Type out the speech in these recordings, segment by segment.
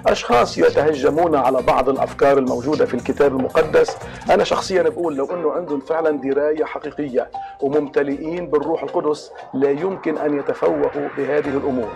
أشخاص يتهجمون على بعض الأفكار الموجودة في الكتاب المقدس أنا شخصيا بقول لو أنه عندهم فعلا دراية حقيقية وممتلئين بالروح القدس لا يمكن أن يتفوهوا بهذه الأمور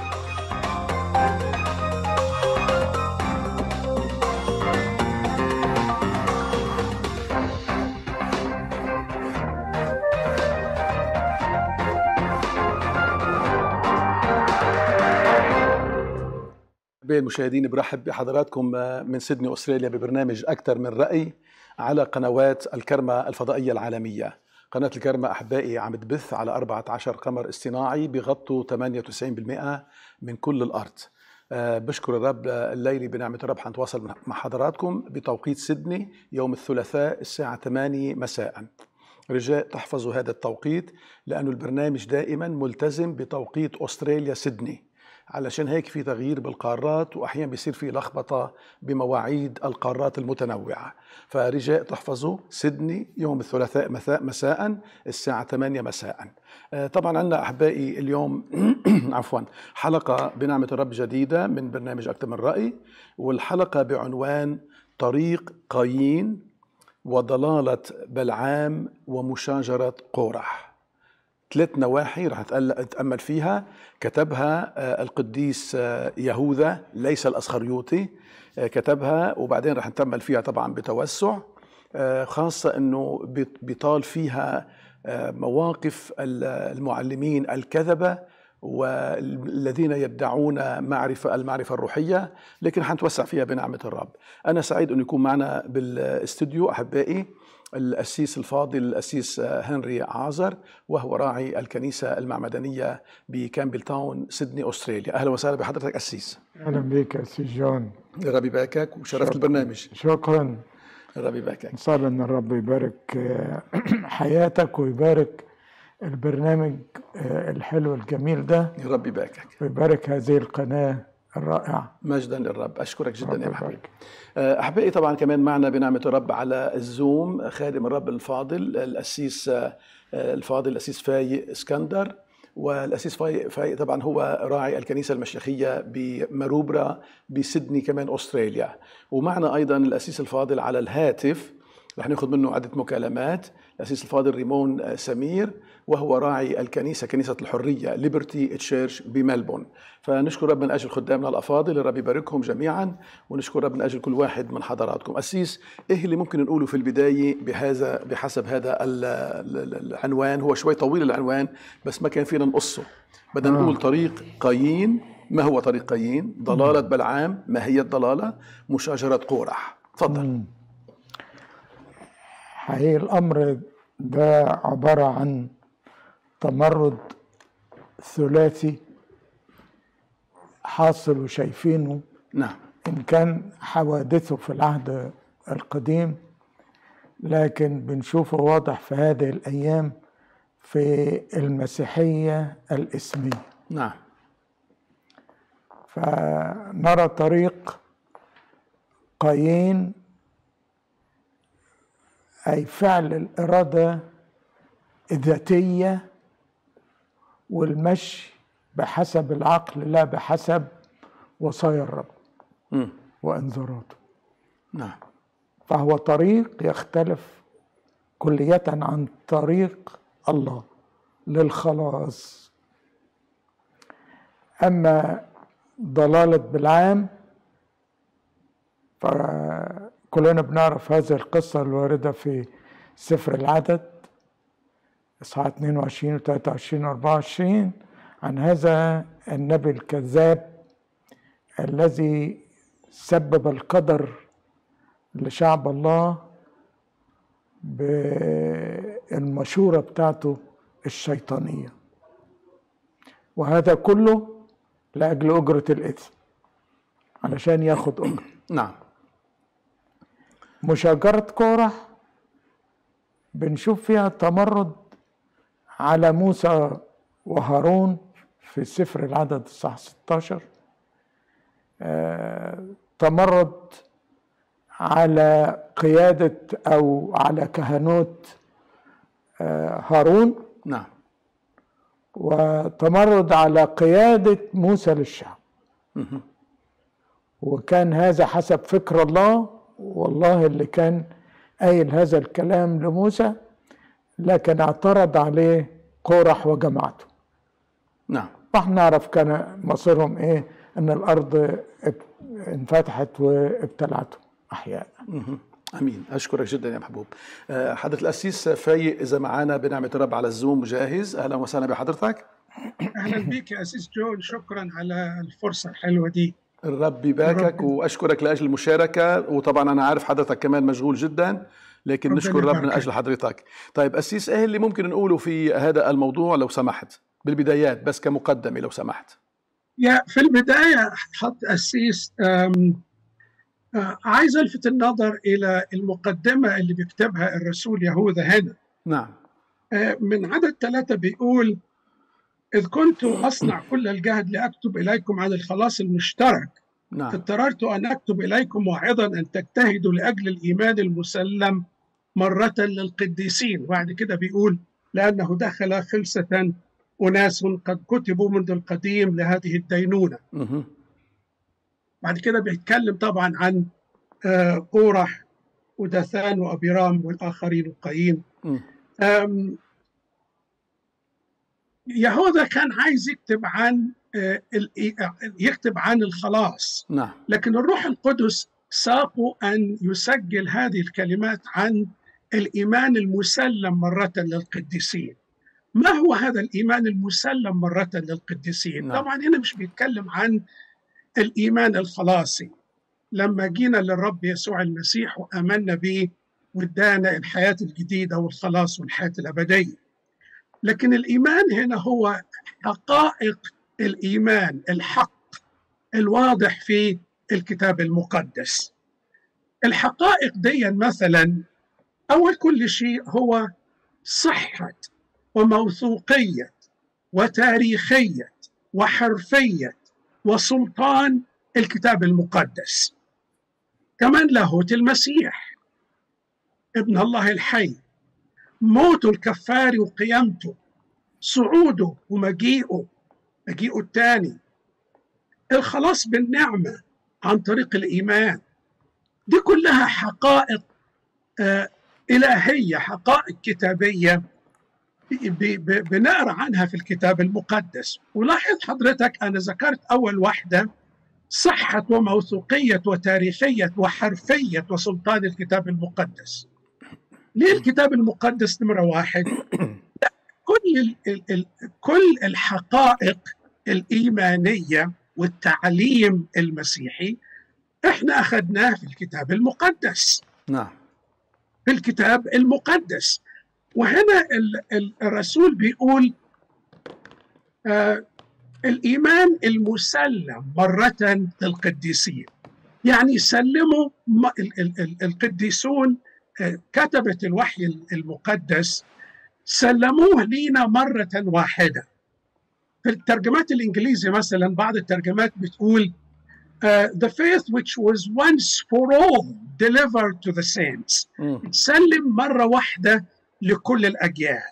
أحبائي المشاهدين برحب بحضراتكم من سيدني أستراليا ببرنامج أكثر من رأي على قنوات الكرمة الفضائية العالمية قناة الكرمة أحبائي عم تبث على 14 قمر اصطناعي بغطوا 98% من كل الأرض أه بشكر الرب الليلي بنعمة الرب حنتواصل مع حضراتكم بتوقيت سيدني يوم الثلاثاء الساعة 8 مساء رجاء تحفظوا هذا التوقيت لأنه البرنامج دائما ملتزم بتوقيت أستراليا سيدني علشان هيك في تغيير بالقارات واحيانا بيصير في لخبطه بمواعيد القارات المتنوعه فرجاء تحفظوا سيدني يوم الثلاثاء مساء مساء الساعه 8 مساء طبعا عندنا احبائي اليوم عفوا حلقه بنعمه الرب جديده من برنامج اكثر من راي والحلقه بعنوان طريق قايين وضلاله بلعام ومشاجره قورح ثلاث نواحي رح نتأمل فيها كتبها القديس يهوذا ليس الأسخريوطي كتبها وبعدين رح نتأمل فيها طبعا بتوسع خاصة أنه بيطال فيها مواقف المعلمين الكذبة والذين يدعون معرفة المعرفة الروحية لكن حنتوسع فيها بنعمة الرب أنا سعيد أن يكون معنا بالاستوديو أحبائي الأسيس الفاضل الأسيس هنري عازر وهو راعي الكنيسة المعمدانية بكامبل تاون سيدني أستراليا أهلا وسهلا بحضرتك أسيس أهلا بك أسيس جون ربي باكك وشرفت البرنامج شكرا ربي باكك نصلي أن الرب يبارك حياتك ويبارك البرنامج الحلو الجميل ده يا رب يباركك ويبارك هذه القناة الرائعة مجدا للرب أشكرك جدا يا محبوب أحبائي طبعا كمان معنا بنعمة الرب على الزوم خادم الرب الفاضل الأسيس الفاضل الأسيس فايق اسكندر والأسيس فايق, فايق طبعا هو راعي الكنيسة المشيخية بمروبرا بسيدني كمان أستراليا ومعنا أيضا الأسيس الفاضل على الهاتف رح ناخذ منه عدة مكالمات الأسيس الفاضل ريمون سمير وهو راعي الكنيسة كنيسة الحرية ليبرتي تشيرش بملبون فنشكر رب من أجل خدامنا الأفاضل الرب يباركهم جميعا ونشكر رب من أجل كل واحد من حضراتكم أسيس إيه اللي ممكن نقوله في البداية بهذا بحسب هذا العنوان هو شوي طويل العنوان بس ما كان فينا نقصه بدنا نقول طريق قايين ما هو طريق قايين ضلالة بلعام ما هي الضلالة مشاجرة قورح تفضل حقيقي الأمر ده عبارة عن تمرد ثلاثي حاصل وشايفينه نعم إن كان حوادثه في العهد القديم لكن بنشوفه واضح في هذه الأيام في المسيحية الإسمية نعم فنرى طريق قايين أي فعل الإرادة الذاتية والمشي بحسب العقل لا بحسب وصايا الرب م. وانذاراته نعم فهو طريق يختلف كلية عن طريق الله للخلاص أما ضلالة بالعام فكلنا بنعرف هذه القصة الواردة في سفر العدد إصحاح 22 و 23 و 24 عن هذا النبي الكذاب الذي سبب القدر لشعب الله بالمشورة بتاعته الشيطانية وهذا كله لأجل أجرة الإثم علشان ياخد أجرة نعم مشاجرة كورح بنشوف فيها تمرد على موسى وهارون في سفر العدد الصح 16 آه تمرد على قيادة أو على كهنوت آه هارون نعم وتمرد على قيادة موسى للشعب وكان هذا حسب فكر الله والله اللي كان قايل هذا الكلام لموسى لكن اعترض عليه قورح وجماعته نعم احنا نعرف كان مصيرهم ايه ان الارض انفتحت وابتلعته احياء مهم. امين اشكرك جدا يا محبوب آه، حضره الاسيس فايق اذا معنا بنعمه الرب على الزوم جاهز اهلا وسهلا بحضرتك اهلا بك يا اسيس جول شكرا على الفرصه الحلوه دي الرب يباركك رب- واشكرك لاجل المشاركه وطبعا انا عارف حضرتك كمان مشغول جدا لكن ربنا نشكر الرب من يباركك. اجل حضرتك طيب اسيس ايه اللي ممكن نقوله في هذا الموضوع لو سمحت بالبدايات بس كمقدمه لو سمحت يا في البدايه حط اسيس أم، آه، عايز الفت النظر الى المقدمه اللي بيكتبها الرسول يهوذا هنا نعم آه، من عدد ثلاثه بيقول إذ كنت أصنع كل الجهد لأكتب إليكم عن الخلاص المشترك نعم اضطررت أن أكتب إليكم واعظا أن تجتهدوا لأجل الإيمان المسلم مرة للقديسين وبعد كده بيقول لأنه دخل خلسة أناس قد كتبوا منذ القديم لهذه الدينونة مهم. بعد كده بيتكلم طبعا عن آه، قورح ودثان وأبيرام والآخرين وقايين مم. أم، يهوذا كان عايز يكتب عن آه، ال- يكتب عن الخلاص نعم لكن الروح القدس ساقه ان يسجل هذه الكلمات عن الايمان المسلم مره للقديسين. ما هو هذا الايمان المسلم مره للقديسين؟ نعم. طبعا هنا مش بيتكلم عن الايمان الخلاصي. لما جينا للرب يسوع المسيح وامنا به وادانا الحياه الجديده والخلاص والحياه الابديه. لكن الايمان هنا هو حقائق الايمان الحق الواضح في الكتاب المقدس الحقائق دي مثلا اول كل شيء هو صحه وموثوقيه وتاريخيه وحرفيه وسلطان الكتاب المقدس كمان لاهوت المسيح ابن الله الحي موته الكفاري وقيامته صعوده ومجيئه مجيئه الثاني الخلاص بالنعمة عن طريق الإيمان دي كلها حقائق آه إلهية حقائق كتابية ب- ب- بنقرأ عنها في الكتاب المقدس ولاحظ حضرتك أنا ذكرت أول واحدة صحة وموثوقية وتاريخية وحرفية وسلطان الكتاب المقدس ليه الكتاب المقدس نمرة واحد لا، كل ال ال ال كل الحقائق الإيمانية والتعليم المسيحي احنا أخذناه في الكتاب المقدس نعم في الكتاب المقدس وهنا ال- ال- الرسول بيقول آه الإيمان المسلم مرة للقديسين يعني سلموا م- ال- ال- ال- القديسون آه، كتبة الوحي المقدس سلموه لينا مرة واحدة في الترجمات الإنجليزي مثلا بعض الترجمات بتقول uh, the faith which was once for all delivered to the saints مم. تسلم مرة واحدة لكل الأجيال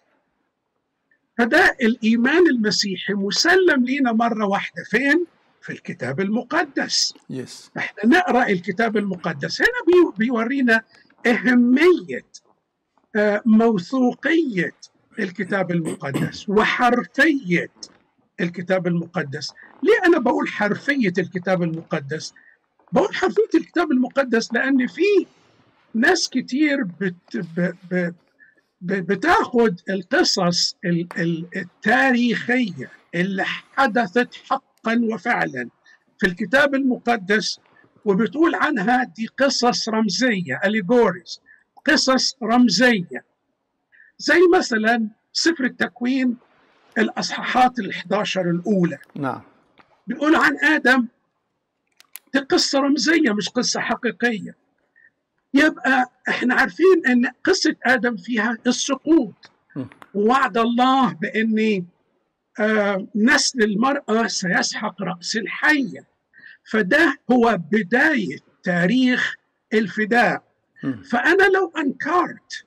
فده الإيمان المسيحي مسلم لينا مرة واحدة فين؟ في الكتاب المقدس يس احنا نقرأ الكتاب المقدس هنا بي- بيورينا أهمية آه، موثوقية الكتاب المقدس وحرفية الكتاب المقدس ليه أنا بقول حرفية الكتاب المقدس بقول حرفية الكتاب المقدس لأن في ناس كتير بت ب ب ب بتاخد القصص ال- ال- التاريخية اللي حدثت حقا وفعلا في الكتاب المقدس وبتقول عنها دي قصص رمزية allegories قصص رمزية زي مثلا سفر التكوين الأصحاحات ال 11 الأولى نعم بيقول عن آدم دي قصة رمزية مش قصة حقيقية يبقى احنا عارفين ان قصة آدم فيها السقوط م. ووعد الله بأن آه نسل المرأة سيسحق رأس الحية فده هو بداية تاريخ الفداء مم. فأنا لو أنكرت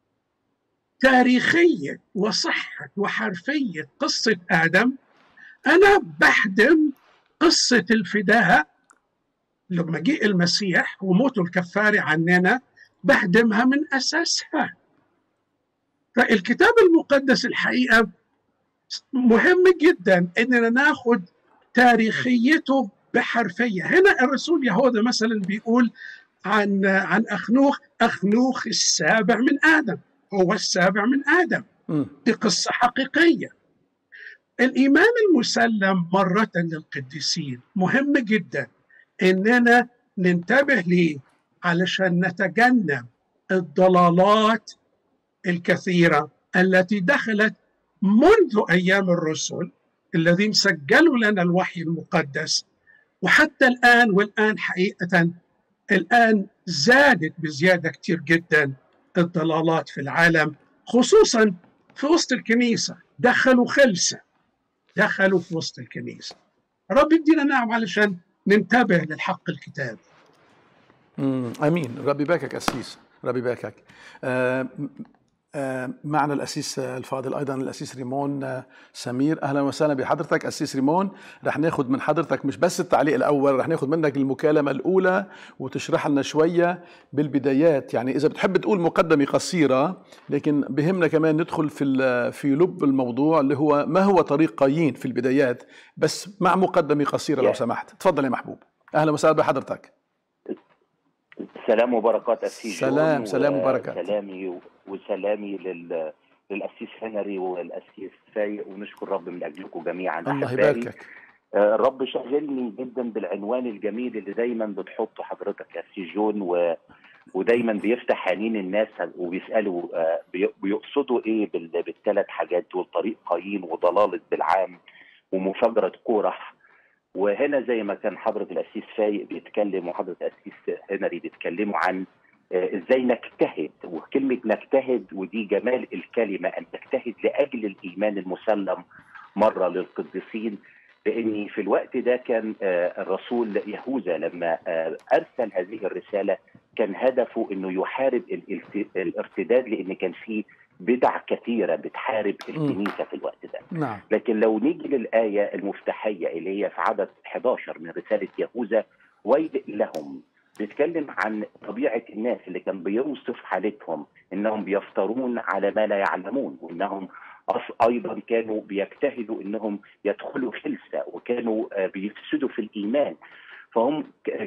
تاريخية وصحة وحرفية قصة آدم أنا بهدم قصة الفداء لما جه المسيح وموته الكفاري عننا بهدمها من اساسها فالكتاب المقدس الحقيقه مهم جدا اننا ناخد تاريخيته بحرفيه هنا الرسول يهوذا مثلا بيقول عن عن اخنوخ اخنوخ السابع من ادم هو السابع من ادم م. دي قصه حقيقيه الايمان المسلم مره للقديسين مهم جدا اننا ننتبه ليه علشان نتجنب الضلالات الكثيره التي دخلت منذ ايام الرسل الذين سجلوا لنا الوحي المقدس وحتى الان والان حقيقه الان زادت بزياده كتير جدا الضلالات في العالم خصوصا في وسط الكنيسه دخلوا خلسه دخلوا في وسط الكنيسه رب يدينا نعم علشان ننتبه للحق الكتابي مم. امين ربي باكك اسيس ربي باكك آه آه معنا الاسيس الفاضل ايضا الاسيس ريمون آه سمير اهلا وسهلا بحضرتك اسيس ريمون رح ناخذ من حضرتك مش بس التعليق الاول رح ناخذ منك المكالمه الاولى وتشرح لنا شويه بالبدايات يعني اذا بتحب تقول مقدمه قصيره لكن بهمنا كمان ندخل في في لب الموضوع اللي هو ما هو طريق قايين في البدايات بس مع مقدمه قصيره لو سمحت تفضل يا محبوب اهلا وسهلا بحضرتك سلام وبركات أسيس سلام سلام وبركات سلامي وسلامي لل للأسيس هنري والأسيس فايق ونشكر رب من أجلكم جميعا الله يباركك الرب شغلني جدا بالعنوان الجميل اللي دايما بتحطه حضرتك يا سي جون و... ودايما بيفتح عينين الناس وبيسالوا بيقصدوا ايه بالثلاث حاجات دول طريق قايين وضلاله بالعام ومفاجره كورح وهنا زي ما كان حضرة الأسيس فايق بيتكلم وحضرة الأسيس هنري بيتكلموا عن ازاي نجتهد وكلمة نجتهد ودي جمال الكلمة أن نجتهد لأجل الإيمان المسلم مرة للقديسين لأن في الوقت ده كان الرسول يهوذا لما أرسل هذه الرسالة كان هدفه أنه يحارب الارتداد لأن كان في بدع كثيره بتحارب الكنيسه في الوقت ده نعم. لكن لو نيجي للايه المفتاحيه اللي هي في عدد 11 من رساله يهوذا ويل لهم بيتكلم عن طبيعه الناس اللي كان بيوصف حالتهم انهم بيفترون على ما لا يعلمون وانهم ايضا كانوا بيجتهدوا انهم يدخلوا خلسه وكانوا بيفسدوا في الايمان فهم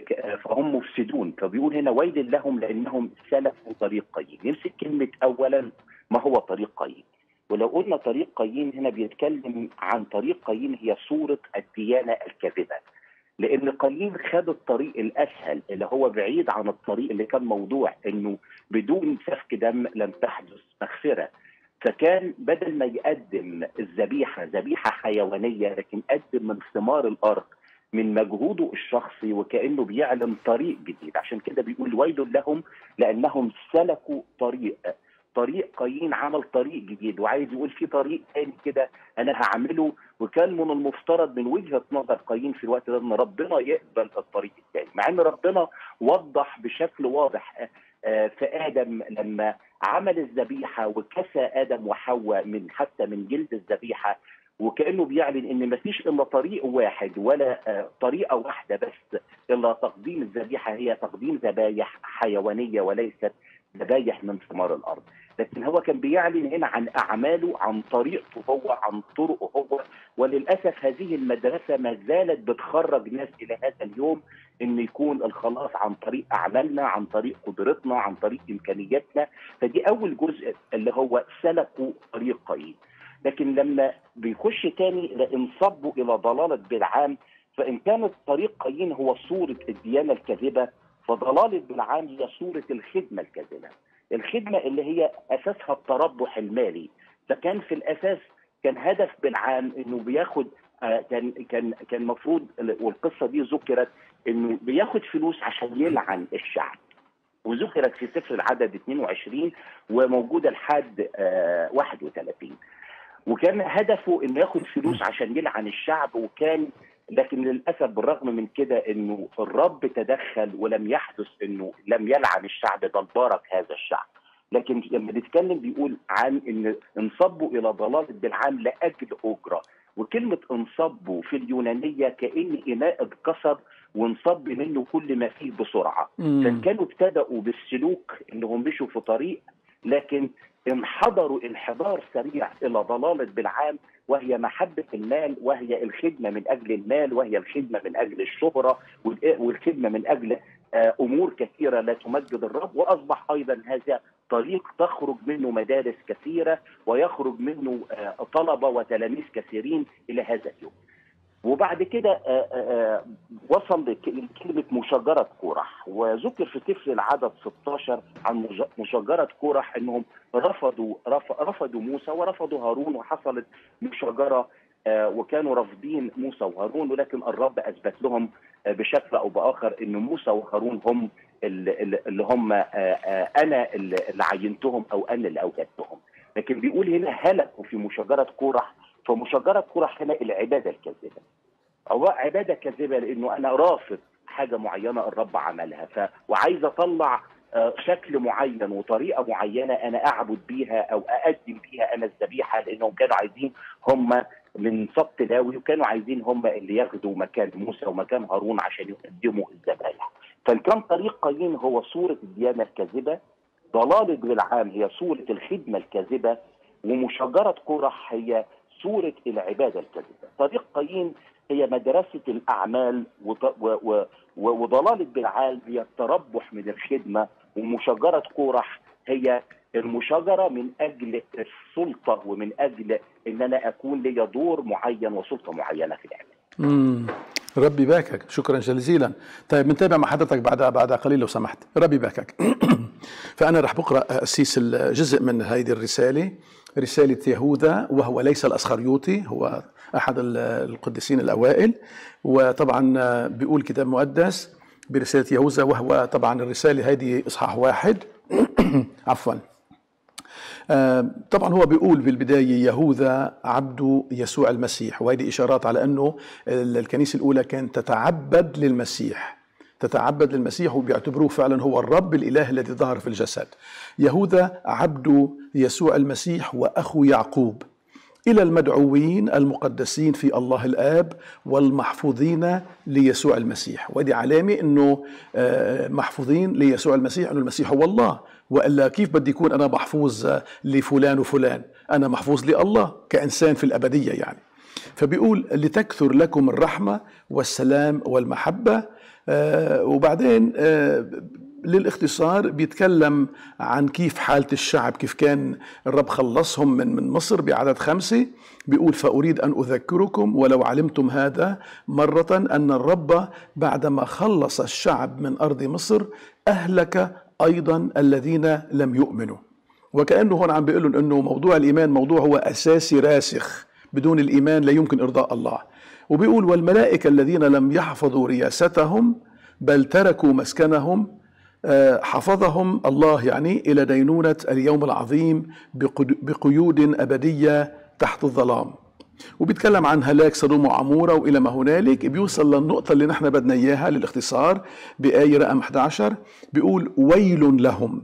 فهم مفسدون فبيقول هنا ويل لهم لانهم سلكوا طريق قايين نمسك كلمه اولا ما هو طريق قايين ولو قلنا طريق قايين هنا بيتكلم عن طريق قايين هي صوره الديانه الكاذبه لان قايين خد الطريق الاسهل اللي هو بعيد عن الطريق اللي كان موضوع انه بدون سفك دم لن تحدث مغفره فكان بدل ما يقدم الذبيحه ذبيحه حيوانيه لكن قدم من ثمار الارض من مجهوده الشخصي وكانه بيعلن طريق جديد عشان كده بيقول ويل لهم لانهم سلكوا طريق طريق قايين عمل طريق جديد وعايز يقول في طريق تاني كده انا هعمله وكان من المفترض من وجهه نظر قايين في الوقت ده ان ربنا يقبل الطريق الثاني مع ان ربنا وضح بشكل واضح في ادم لما عمل الذبيحه وكسى ادم وحواء من حتى من جلد الذبيحه وكانه بيعلن ان ما فيش الا طريق واحد ولا طريقه واحده بس الا تقديم الذبيحه هي تقديم ذبايح حيوانيه وليست ذبايح من ثمار الارض لكن هو كان بيعلن هنا عن اعماله عن طريقته هو عن طرقه هو وللاسف هذه المدرسه ما زالت بتخرج ناس الى هذا اليوم ان يكون الخلاص عن طريق اعمالنا عن طريق قدرتنا عن طريق امكانياتنا فدي اول جزء اللي هو سلكوا طريق قايين لكن لما بيخش تاني لان صبوا الى ضلاله بالعام فان كانت طريق قايين هو صوره الديانه الكاذبه فضلاله بالعام هي صوره الخدمه الكاذبه الخدمه اللي هي اساسها التربح المالي فكان في الاساس كان هدف بالعام انه بياخد آه كان كان كان المفروض والقصه دي ذكرت انه بياخد فلوس عشان يلعن الشعب وذكرت في سفر العدد 22 وموجوده لحد آه 31 وكان هدفه انه ياخد فلوس عشان يلعن الشعب وكان لكن للاسف بالرغم من كده انه الرب تدخل ولم يحدث انه لم يلعن الشعب بل بارك هذا الشعب لكن لما نتكلم بيقول عن ان انصبوا الى ضلاله بالعام لاجل اجره وكلمه انصبوا في اليونانيه كان اناء اتكسر وانصب منه كل ما فيه بسرعه مم. فكانوا ابتدأوا بالسلوك انهم مشوا في طريق لكن انحدروا انحدار سريع الى ضلاله بالعام وهي محبه المال وهي الخدمه من اجل المال وهي الخدمه من اجل الشهره والإ- والخدمه من اجل آه، امور كثيره لا تمجد الرب واصبح ايضا هذا طريق تخرج منه مدارس كثيره ويخرج منه آه، طلبه وتلاميذ كثيرين الى هذا اليوم. وبعد كده آه، آه، وصل لك- لكلمة مشاجرة كورح وذكر في طفل العدد 16 عن مج- مشاجرة كورح انهم رفضوا رف- رفضوا موسى ورفضوا هارون وحصلت مشاجرة آه، وكانوا رافضين موسى وهارون ولكن الرب اثبت لهم آه، بشكل او باخر ان موسى وهارون هم اللي اللي هم آه، آه، انا اللي اللي عينتهم او انا اللي اوجدتهم لكن بيقول هنا هلكوا في مشاجرة كورح فمشاجرة كورح هنا العبادة الكاذبة هو عباده كاذبه لانه انا رافض حاجه معينه الرب عملها ف وعايز اطلع آه، شكل معين وطريقه معينه انا اعبد بيها او اقدم بيها انا الذبيحه لانهم كانوا عايزين هم من سبط لاوي وكانوا عايزين هم اللي ياخدوا مكان موسى ومكان هارون عشان يقدموا الذبائح فكان طريق قايين هو صوره الديانه الكاذبه ضلاله بالعام هي صوره الخدمه الكاذبه ومشاجره قرح هي صوره العباده الكاذبه طريق قايين هي مدرسة الأعمال وط- و- و- و- وضلالة بالعال هي التربح من الخدمة ومشاجرة قورح هي المشاجرة من أجل السلطة ومن أجل أن أنا أكون لي دور معين وسلطة معينة في العمل مم. ربي باكك شكرا جزيلا طيب بنتابع مع حضرتك بعد بعد قليل لو سمحت ربي باكك فأنا رح بقرأ أسيس الجزء من هذه الرسالة رسالة يهوذا وهو ليس الأسخريوطي هو أحد ال- القديسين الأوائل وطبعا بيقول كتاب مقدس برسالة يهوذا وهو طبعا الرسالة هذه إصحاح واحد عفوا آه، طبعا هو بيقول بالبداية يهوذا عبد يسوع المسيح وهذه إشارات على أنه ال- الكنيسة الأولى كانت تتعبد للمسيح تتعبد للمسيح وبيعتبروه فعلا هو الرب الإله الذي ظهر في الجسد يهوذا عبد يسوع المسيح وأخو يعقوب إلى المدعوين المقدسين في الله الآب والمحفوظين ليسوع المسيح ودي علامة أنه آه، محفوظين ليسوع المسيح أنه المسيح هو الله وإلا كيف بدي يكون أنا محفوظ آه، لفلان وفلان أنا محفوظ لله كإنسان في الأبدية يعني فبيقول لتكثر لكم الرحمة والسلام والمحبة آه، وبعدين آه، للاختصار بيتكلم عن كيف حالة الشعب كيف كان الرب خلصهم من من مصر بعدد خمسة بيقول فأريد أن أذكركم ولو علمتم هذا مرة أن الرب بعدما خلص الشعب من أرض مصر أهلك أيضا الذين لم يؤمنوا وكأنه هون عم بيقول لهم أنه موضوع الإيمان موضوع هو أساسي راسخ بدون الإيمان لا يمكن إرضاء الله وبيقول والملائكة الذين لم يحفظوا رياستهم بل تركوا مسكنهم آه، حفظهم الله يعني إلى دينونة اليوم العظيم بقد- بقيود أبدية تحت الظلام وبيتكلم عن هلاك سدوم وعمورة وإلى ما هنالك بيوصل للنقطة اللي نحن بدنا إياها للاختصار بآية رقم 11 بيقول ويل لهم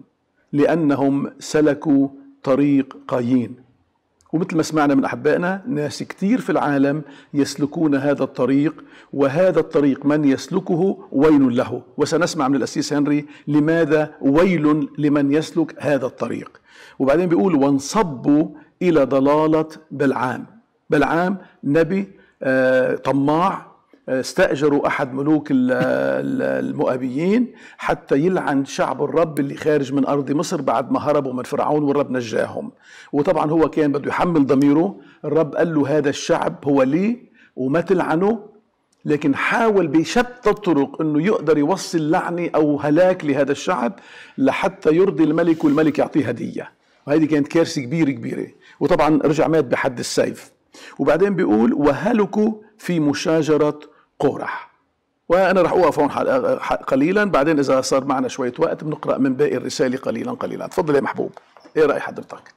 لأنهم سلكوا طريق قايين ومثل ما سمعنا من أحبائنا ناس كتير في العالم يسلكون هذا الطريق وهذا الطريق من يسلكه ويل له وسنسمع من الأسيس هنري لماذا ويل لمن يسلك هذا الطريق وبعدين بيقول وانصبوا إلى ضلالة بلعام بلعام نبي آه، طماع استأجروا أحد ملوك ال- ال- المؤابيين حتى يلعن شعب الرب اللي خارج من أرض مصر بعد ما هربوا من فرعون والرب نجاهم وطبعا هو كان بده يحمل ضميره الرب قال له هذا الشعب هو لي وما تلعنه لكن حاول بشتى الطرق انه يقدر يوصل لعنه او هلاك لهذا الشعب لحتى يرضي الملك والملك يعطيه هديه وهذه كانت كارثه كبيره كبيره وطبعا رجع مات بحد السيف وبعدين بيقول وهلكوا في مشاجره قورح وانا راح اوقف هون حل- ح- قليلا بعدين اذا صار معنا شويه وقت بنقرا من باقي الرساله قليلا قليلا تفضل يا محبوب ايه راي حضرتك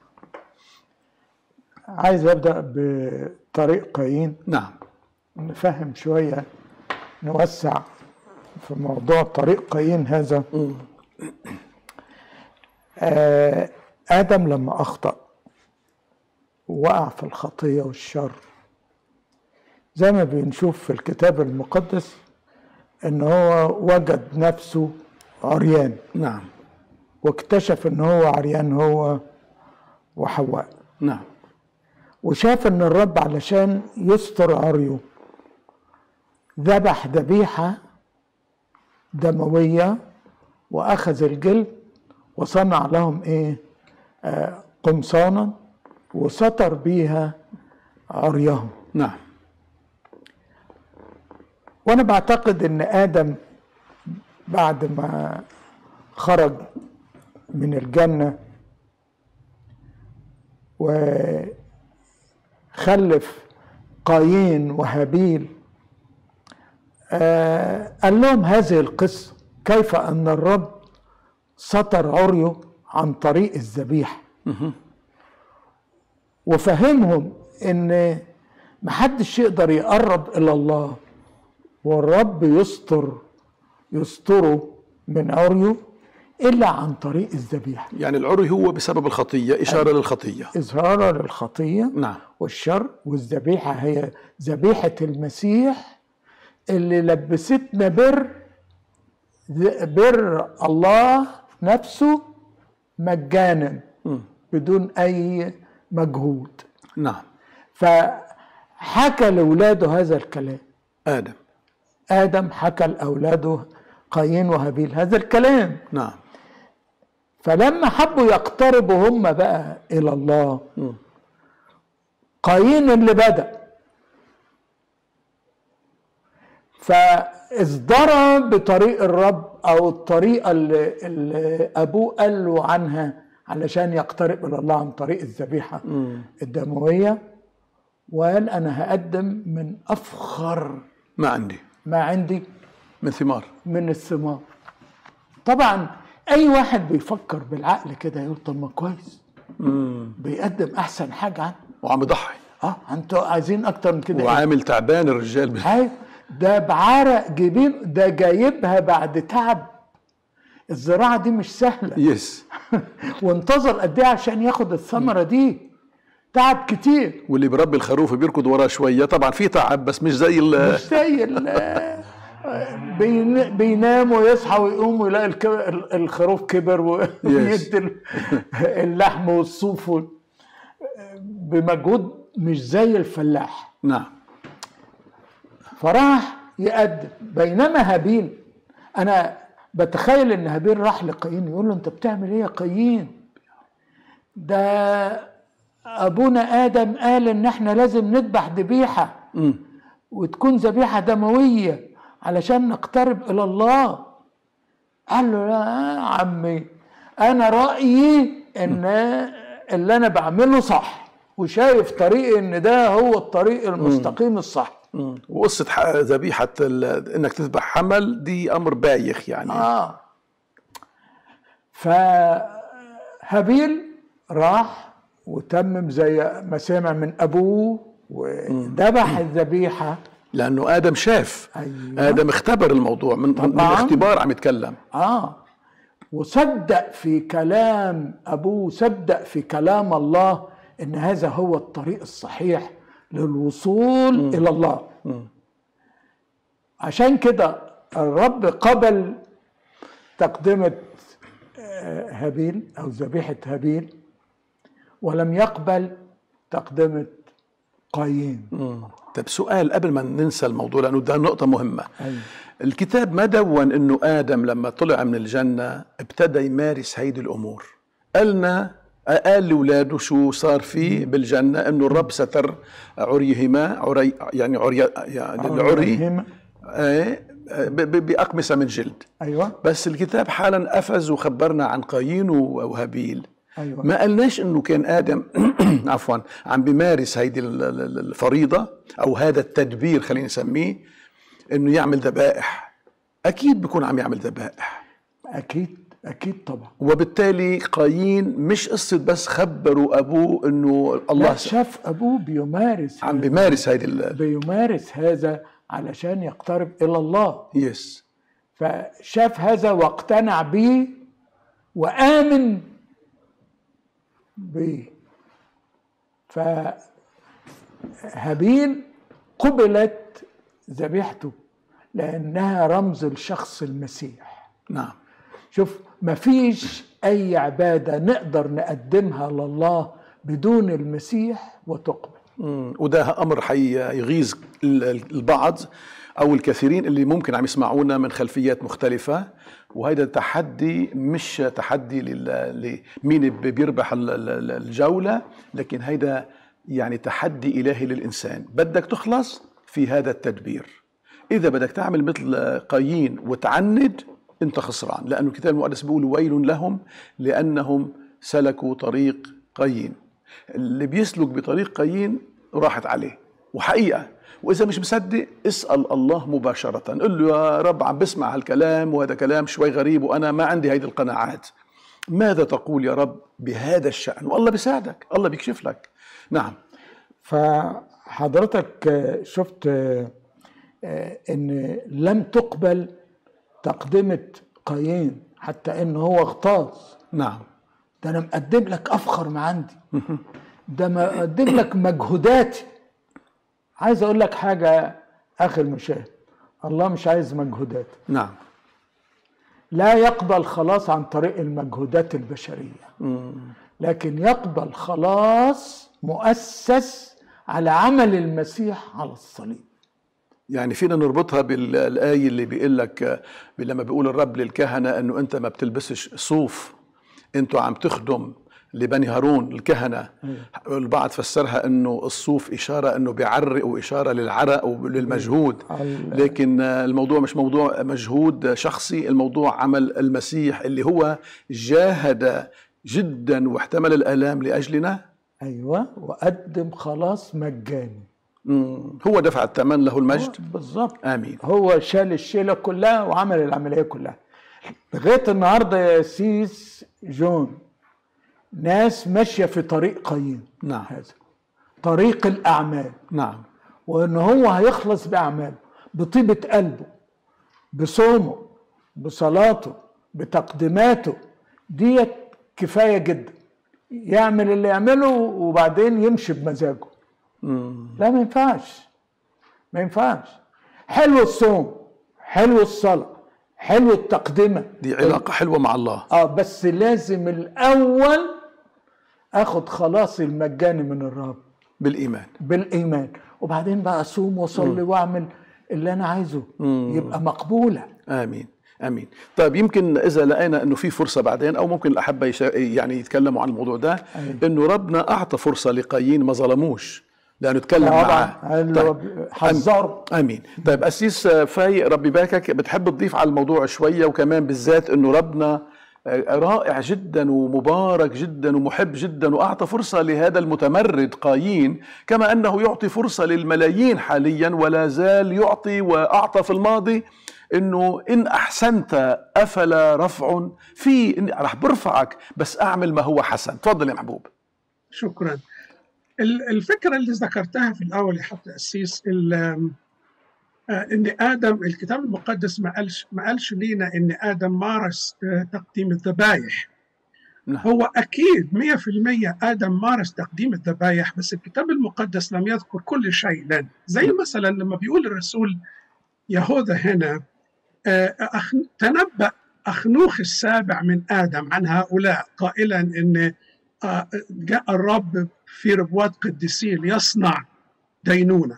عايز ابدا بطريق قايين نعم نفهم شويه نوسع في موضوع طريق قايين هذا آه ادم لما اخطا وقع في الخطيه والشر زي ما بنشوف في الكتاب المقدس ان هو وجد نفسه عريان نعم واكتشف ان هو عريان هو وحواء نعم وشاف ان الرب علشان يستر عريه ذبح ذبيحة دموية واخذ الجلد وصنع لهم ايه آه قمصانا وستر بيها عريهم نعم وانا بعتقد ان ادم بعد ما خرج من الجنه وخلف قايين وهابيل آه قال لهم هذه القصه كيف ان الرب ستر عريه عن طريق الذبيحه وفهمهم ان محدش يقدر يقرب الى الله والرب يستر يستره من عريه الا عن طريق الذبيحه يعني العري هو بسبب الخطية إشارة للخطية اظهارا للخطيه نعم والشر والذبيحه هي ذبيحه المسيح اللي لبستنا بر بر الله نفسه مجانا بدون اي مجهود نعم فحكى لاولاده هذا الكلام آدم ادم حكى لاولاده قايين وهابيل هذا الكلام نعم فلما حبوا يقتربوا هم بقى الى الله قايين اللي بدا فازدرى بطريق الرب او الطريقه اللي, اللي ابوه قال له عنها علشان يقترب الى الله عن طريق الذبيحه الدمويه وقال انا هقدم من افخر ما عندي ما عندي من ثمار من الثمار طبعا اي واحد بيفكر بالعقل كده يقول طب ما كويس بيقدم احسن حاجه عنه وعم يضحي اه انتوا عايزين اكتر من كده إيه؟ وعامل تعبان الرجال بال- ايوه ده بعرق جبين ده جايبها بعد تعب الزراعه دي مش سهله يس وانتظر قد ايه عشان ياخد الثمره دي تعب كتير واللي بربي الخروف بيركض وراه شوية طبعا في تعب بس مش زي ال- مش زي ال- بين- بينام ويصحى ويقوم ويلاقي الك- ال- الخروف كبر ويدي ال- اللحم والصوف وال- بمجهود مش زي الفلاح نعم فراح يقدم بينما هابيل انا بتخيل ان هابيل راح لقايين يقول له انت بتعمل ايه يا قايين ده ابونا ادم قال ان احنا لازم نذبح ذبيحه مم. وتكون ذبيحه دمويه علشان نقترب الى الله قال له لا يا عمي انا رايي ان اللي انا بعمله صح وشايف طريقي ان ده هو الطريق المستقيم الصح مم. وقصة ح- ذبيحة ال- انك تذبح حمل دي امر بايخ يعني اه فهابيل راح وتمم زي ما سمع من ابوه وذبح الذبيحه لانه ادم شاف أيوة. ادم اختبر الموضوع من, من طبعاً. الاختبار عم يتكلم اه وصدق في كلام ابوه صدق في كلام الله ان هذا هو الطريق الصحيح للوصول الى الله عشان كده الرب قبل تقدمة آه، هابيل او ذبيحة هابيل ولم يقبل تقدمة قايين طيب سؤال قبل ما ننسى الموضوع لانه ده نقطة مهمة أيوة. الكتاب ما دون انه ادم لما طلع من الجنة ابتدى يمارس هيدي الامور قالنا قال لاولاده شو صار فيه بالجنة انه الرب ستر عريهما عري يعني عري يعني العري عريهما. إيه، ب- ب- بأقمصة من جلد ايوه بس الكتاب حالا قفز وخبرنا عن قايين و- وهابيل ايوه ما قالناش انه كان ادم عفوا عم بيمارس هيدي ال- ال- الفريضه او هذا التدبير خلينا نسميه انه يعمل ذبائح اكيد بيكون عم يعمل ذبائح اكيد اكيد طبعا وبالتالي قايين مش قصه بس خبروا ابوه انه الله لا شاف ابوه بيمارس عم بيمارس هيدي ال- بيمارس هذا علشان يقترب الى الله يس فشاف هذا واقتنع به وامن به فهابيل قبلت ذبيحته لانها رمز لشخص المسيح نعم شوف مفيش اي عباده نقدر نقدمها لله بدون المسيح وتقبل مم. وده امر حيغيظ ال- ال- البعض او الكثيرين اللي ممكن عم يسمعونا من خلفيات مختلفه وهذا تحدي مش تحدي لل- لمين ب- بيربح ال- ال- الجوله لكن هيدا يعني تحدي الهي للانسان بدك تخلص في هذا التدبير اذا بدك تعمل مثل قايين وتعند انت خسران لانه الكتاب المقدس بيقول ويل لهم لانهم سلكوا طريق قايين اللي بيسلك بطريق قايين راحت عليه وحقيقه واذا مش مصدق اسال الله مباشره قل له يا رب عم بسمع هالكلام وهذا كلام شوي غريب وانا ما عندي هيدي القناعات ماذا تقول يا رب بهذا الشان والله بيساعدك الله بيكشف لك نعم فحضرتك آه، شفت آه، آه، ان لم تقبل تقدمة قايين حتى ان هو اغتاظ نعم ده انا مقدم لك افخر ما عندي ده مقدم لك مجهوداتي عايز اقول لك حاجة اخي المشاهد الله مش عايز مجهودات نعم لا يقبل خلاص عن طريق المجهودات البشرية لكن يقبل خلاص مؤسس على عمل المسيح على الصليب يعني فينا نربطها بالآية اللي بيقول لك آه، لما بيقول الرب للكهنة انه انت ما بتلبسش صوف انتوا عم تخدم لبني هارون الكهنة البعض فسرها انه الصوف اشارة انه بيعرق واشارة للعرق وللمجهود ال- لكن آه، الموضوع مش موضوع مجهود شخصي الموضوع عمل المسيح اللي هو جاهد جدا واحتمل الآلام لأجلنا ايوه وقدم خلاص مجاني مم. هو دفع الثمن له المجد بالظبط آمين هو شال الشيله كلها وعمل العمليه كلها لغايه النهارده يا سيس جون ناس ماشيه في طريق قايين نعم هذا طريق الاعمال نعم وان هو هيخلص باعماله بطيبه قلبه بصومه بصلاته بتقديماته ديت كفايه جدا يعمل اللي يعمله وبعدين يمشي بمزاجه لا ما ينفعش ما ينفعش حلو الصوم حلو الصلاه حلو التقدمه دي علاقة حلوة مع الله اه بس لازم الاول اخد خلاصي المجاني من الرب بالإيمان بالايمان وبعدين بقى اصوم واصلي واعمل اللي انا عايزه يبقى مقبوله امين امين طيب يمكن اذا لقينا انه في فرصه بعدين او ممكن الاحبه يشا... يعني يتكلموا عن الموضوع ده أيوة. انه ربنا اعطى فرصه لقايين ما ظلموش لانه تكلم معاه طبعا قال له حذره امين طيب اسيس فايق ربي يباركك بتحب تضيف على الموضوع شويه وكمان بالذات انه ربنا رائع جدا ومبارك جدا ومحب جدا واعطى فرصه لهذا المتمرد قايين كما انه يعطي فرصه للملايين حاليا ولا زال يعطي واعطى في الماضي انه ان احسنت افلا رفع في إن- رح برفعك بس اعمل ما هو حسن تفضل يا محبوب شكرا ال- الفكره اللي ذكرتها في الاول يا حتى اسيس ال- آه، ان ادم الكتاب المقدس ما قالش ما قالش لينا ان ادم مارس آه، تقديم الذبايح نعم. هو اكيد 100% ادم مارس تقديم الذبايح بس الكتاب المقدس لم يذكر كل شيء لنا زي مثلا لما بيقول الرسول يهوذا هنا آه، أخ- تنبأ أخنوخ السابع من آدم عن هؤلاء قائلا إن آه، جاء الرب في ربوات قديسين يصنع دينونة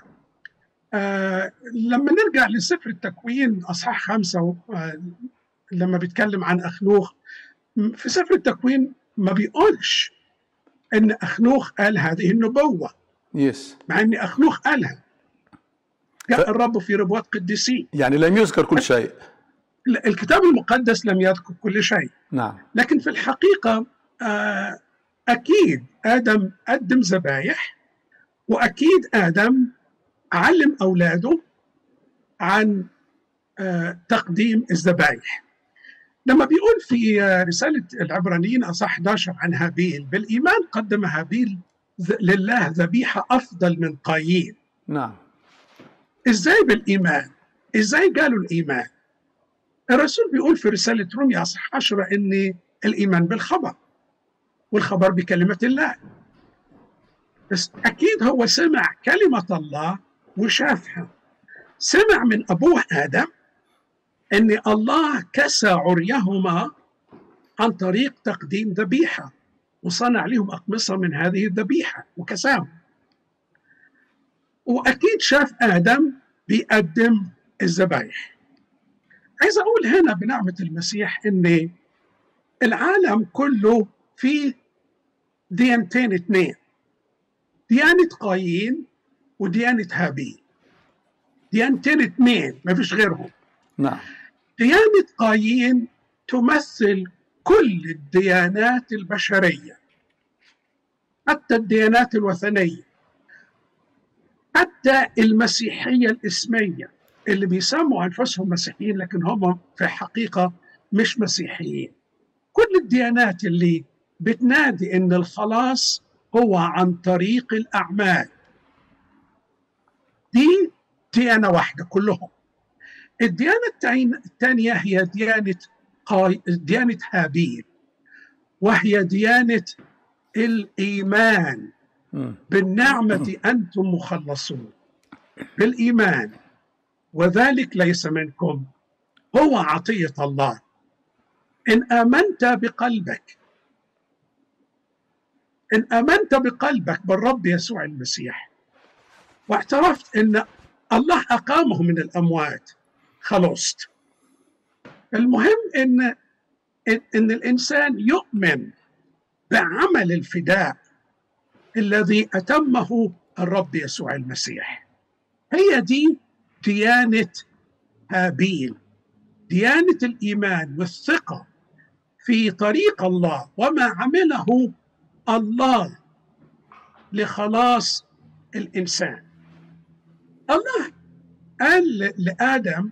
آه، لما نرجع لسفر التكوين أصحاح خمسة آه، لما بيتكلم عن أخنوخ م- في سفر التكوين ما بيقولش إن أخنوخ قال هذه النبوة يس مع إن أخنوخ قالها جاء ف- الرب في ربوات قديسين يعني لم يذكر كل شيء الكتاب المقدس لم يذكر كل شيء نعم لكن في الحقيقة آه، أكيد آدم قدم ذبايح وأكيد آدم علم أولاده عن آه، تقديم الذبايح لما بيقول في آه، رسالة العبرانيين أصح 11 عن هابيل بالإيمان قدم هابيل ذ- لله ذبيحة أفضل من قايين نعم ازاي بالايمان؟ ازاي قالوا الايمان؟ الرسول بيقول في رساله روميا اصح 10 ان الايمان بالخبر والخبر بكلمه الله. بس اكيد هو سمع كلمه الله وشافها. سمع من ابوه ادم ان الله كسى عريهما عن طريق تقديم ذبيحه وصنع لهم اقمصه من هذه الذبيحه وكساهم واكيد شاف ادم بيقدم الذبايح عايز اقول هنا بنعمه المسيح ان العالم كله فيه ديانتين اتنين ديانه قايين وديانه هابيل ديانتين اتنين ما فيش غيرهم نعم ديانة قايين تمثل كل الديانات البشرية حتى الديانات الوثنية حتى المسيحية الإسمية اللي بيسموا أنفسهم مسيحيين لكن هم في الحقيقة مش مسيحيين كل الديانات اللي بتنادي إن الخلاص هو عن طريق الأعمال دي ديانة واحدة كلهم الديانة الثانية هي ديانة قاي... ديانة هابيل وهي ديانة الإيمان مم. بالنعمة أنتم مخلصون بالإيمان وذلك ليس منكم هو عطية الله إن آمنت بقلبك إن آمنت بقلبك بالرب يسوع المسيح واعترفت إن الله أقامه من الأموات خلصت المهم إن إن إن الإنسان يؤمن بعمل الفداء الذي أتمه الرب يسوع المسيح هي دي ديانة هابيل ديانة الإيمان والثقة في طريق الله وما عمله الله لخلاص الإنسان الله قال ل- لآدم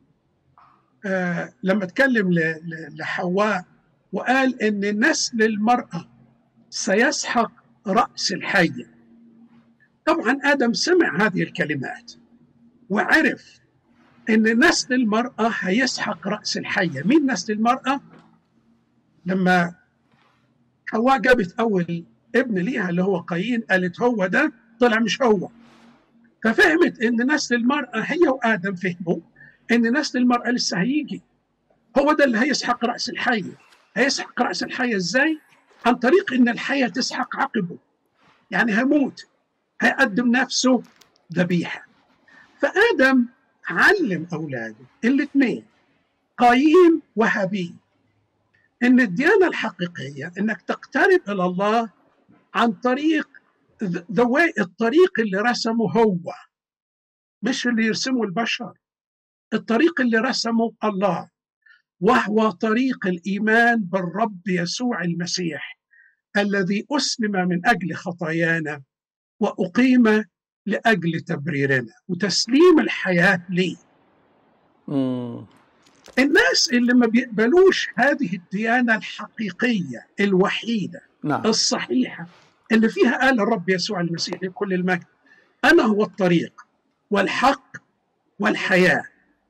آه لما اتكلم ل- ل- لحواء وقال إن نسل المرأة سيسحق رأس الحية طبعا آدم سمع هذه الكلمات وعرف ان نسل المراه هيسحق راس الحيه مين نسل المراه لما حواء جابت اول ابن ليها اللي هو قايين قالت هو ده طلع مش هو ففهمت ان نسل المراه هي وادم فهموا ان نسل المراه لسه هيجي هو ده اللي هيسحق راس الحيه هيسحق راس الحيه ازاي عن طريق ان الحيه تسحق عقبه يعني هيموت هيقدم نفسه ذبيحه فادم علم اولاده الاثنين قايين وهابيل ان الديانه الحقيقيه انك تقترب الى الله عن طريق ذ- way الطريق اللي رسمه هو مش اللي يرسمه البشر الطريق اللي رسمه الله وهو طريق الايمان بالرب يسوع المسيح الذي اسلم من اجل خطايانا واقيم لاجل تبريرنا وتسليم الحياه ليه مم. الناس اللي ما بيقبلوش هذه الديانه الحقيقيه الوحيده نعم الصحيحه اللي فيها قال الرب يسوع المسيح لكل المجد انا هو الطريق والحق والحياه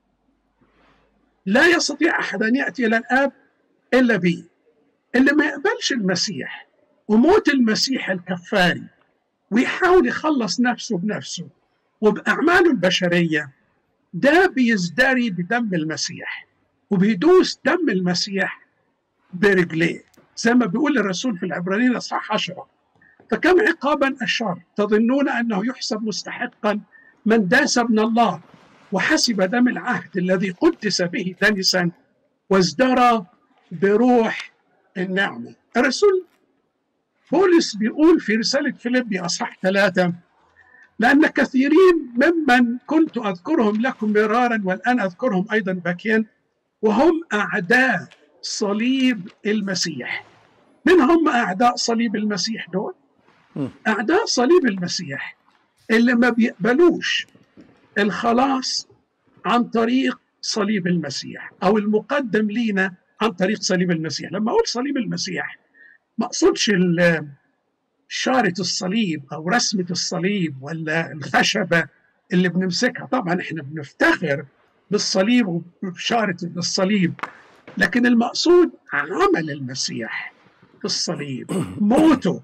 لا يستطيع احد ان ياتي الى الاب الا بي اللي ما يقبلش المسيح وموت المسيح الكفاري ويحاول يخلص نفسه بنفسه وباعماله البشريه ده بيزدري بدم المسيح وبيدوس دم المسيح برجليه زي ما بيقول الرسول في العبرانيين اصحاح 10 فكم عقابا الشر تظنون انه يحسب مستحقا من داس من الله وحسب دم العهد الذي قدس به دنسا وازدرى بروح النعمه الرسول بولس بيقول في رساله فيليبي اصحاح ثلاثه لأن كثيرين ممن كنت أذكرهم لكم مرارا والآن أذكرهم أيضا باكيا وهم أعداء صليب المسيح من هم أعداء صليب المسيح دول؟ مم. أعداء صليب المسيح اللي ما بيقبلوش الخلاص عن طريق صليب المسيح أو المقدم لينا عن طريق صليب المسيح لما أقول صليب المسيح ما أقصدش ال- شارة الصليب أو رسمة الصليب ولا الخشبة اللي بنمسكها طبعا احنا بنفتخر بالصليب وبشارة الصليب لكن المقصود عمل المسيح في الصليب موته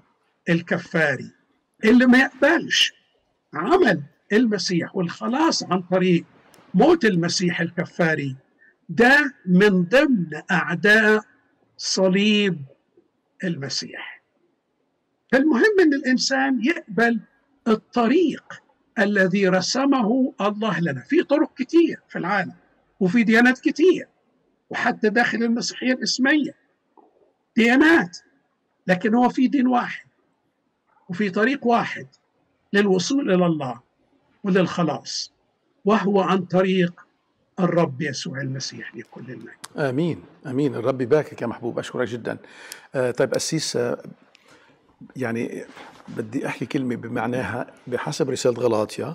الكفاري اللي ما يقبلش عمل المسيح والخلاص عن طريق موت المسيح الكفاري ده من ضمن اعداء صليب المسيح فالمهم ان الانسان يقبل الطريق الذي رسمه الله لنا في طرق كتير في العالم وفي ديانات كتير وحتى داخل المسيحيه الاسميه ديانات لكن هو في دين واحد وفي طريق واحد للوصول الى الله وللخلاص وهو عن طريق الرب يسوع المسيح لكل المجد امين امين الرب يباركك يا محبوب اشكرك جدا آه طيب قسيس آه يعني بدي احكي كلمه بمعناها بحسب رساله غلاطيا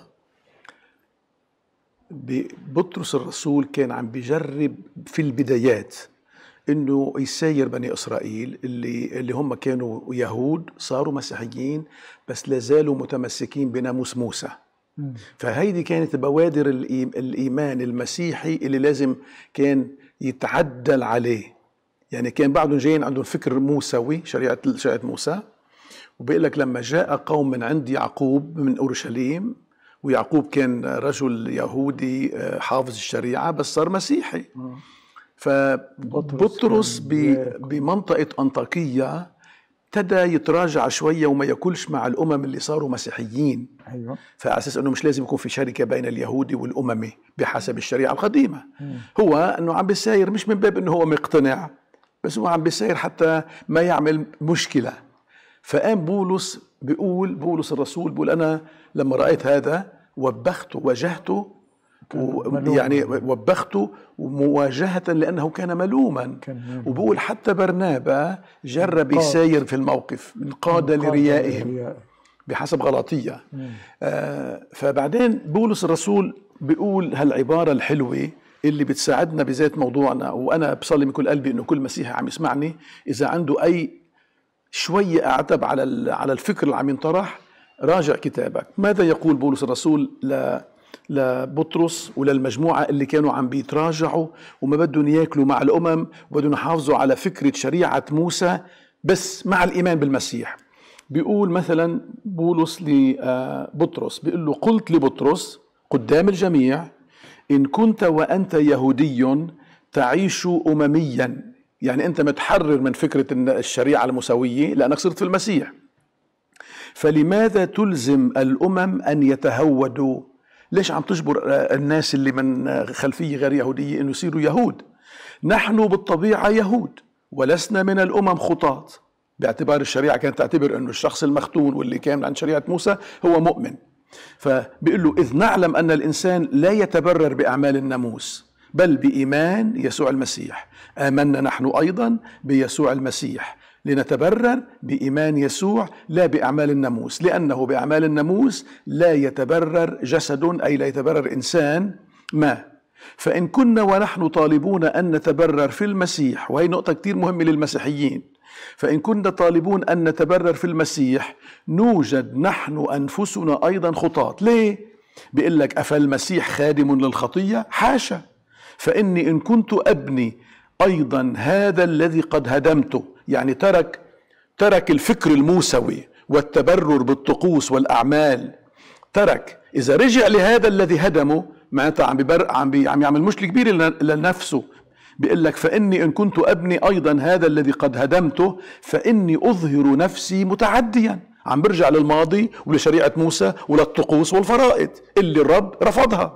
بطرس الرسول كان عم بيجرب في البدايات انه يساير بني اسرائيل اللي اللي هم كانوا يهود صاروا مسيحيين بس لا زالوا متمسكين بناموس موسى فهيدي كانت بوادر الايمان المسيحي اللي لازم كان يتعدل عليه يعني كان بعضهم جايين عندهم فكر موسوي شريعه شريعه موسى وبيقول لك لما جاء قوم من عند يعقوب من اورشليم ويعقوب كان رجل يهودي حافظ الشريعه بس صار مسيحي فبطرس بمنطقه انطاكيه ابتدى يتراجع شويه وما ياكلش مع الامم اللي صاروا مسيحيين ايوه فعلى اساس انه مش لازم يكون في شركه بين اليهودي والاممي بحسب الشريعه القديمه مم. هو انه عم بيساير مش من باب انه هو مقتنع بس هو عم بيساير حتى ما يعمل مشكله فقام بولس بيقول بولس الرسول بيقول انا لما رايت هذا وبخته واجهته و- ملوما. يعني وبخته مواجهة لأنه كان ملوما كان ملوما. وبقول حتى برنابا جرب قاد. يساير في الموقف من قاد لريائهم لريائهم. بحسب غلاطية مم. آه فبعدين بولس الرسول بيقول هالعبارة الحلوة اللي بتساعدنا بذات موضوعنا وأنا بصلي من كل قلبي إنه كل مسيحي عم يسمعني إذا عنده أي شوية أعتب على ال- على الفكر اللي عم ينطرح راجع كتابك ماذا يقول بولس الرسول ل لبطرس وللمجموعة اللي كانوا عم بيتراجعوا وما بدهم ياكلوا مع الأمم وبدهم يحافظوا على فكرة شريعة موسى بس مع الإيمان بالمسيح بيقول مثلا بولس لبطرس بيقول له قلت لبطرس قدام الجميع إن كنت وأنت يهودي تعيش أمميا يعني أنت متحرر من فكرة إن الشريعة المساوية لأنك صرت في المسيح فلماذا تلزم الأمم أن يتهودوا ليش عم تجبر آه، الناس اللي من آه، خلفية غير يهودية أنه يصيروا يهود نحن بالطبيعة يهود ولسنا من الأمم خطاة باعتبار الشريعة كانت تعتبر أنه الشخص المختون واللي كان عن شريعة موسى هو مؤمن فبيقول له إذ نعلم أن الإنسان لا يتبرر بأعمال الناموس بل بإيمان يسوع المسيح آمنا نحن أيضا بيسوع المسيح لنتبرر بإيمان يسوع لا بأعمال الناموس لأنه بأعمال الناموس لا يتبرر جسد أي لا يتبرر إنسان ما فإن كنا ونحن طالبون أن نتبرر في المسيح وهي نقطة كتير مهمة للمسيحيين فإن كنا طالبون أن نتبرر في المسيح نوجد نحن أنفسنا أيضا خطاة ليه؟ بيقول لك أفالمسيح خادم للخطية؟ حاشا فإني إن كنت أبني أيضا هذا الذي قد هدمته يعني ترك ترك الفكر الموسوي والتبرر بالطقوس والأعمال ترك إذا رجع لهذا الذي هدمه معناتها عم ببر عم, بي عم يعمل مشكلة كبيرة لن- لنفسه بيقول لك فإني إن كنت أبني أيضا هذا الذي قد هدمته فإني أظهر نفسي متعديا عم برجع للماضي ولشريعة موسى وللطقوس والفرائض اللي الرب رفضها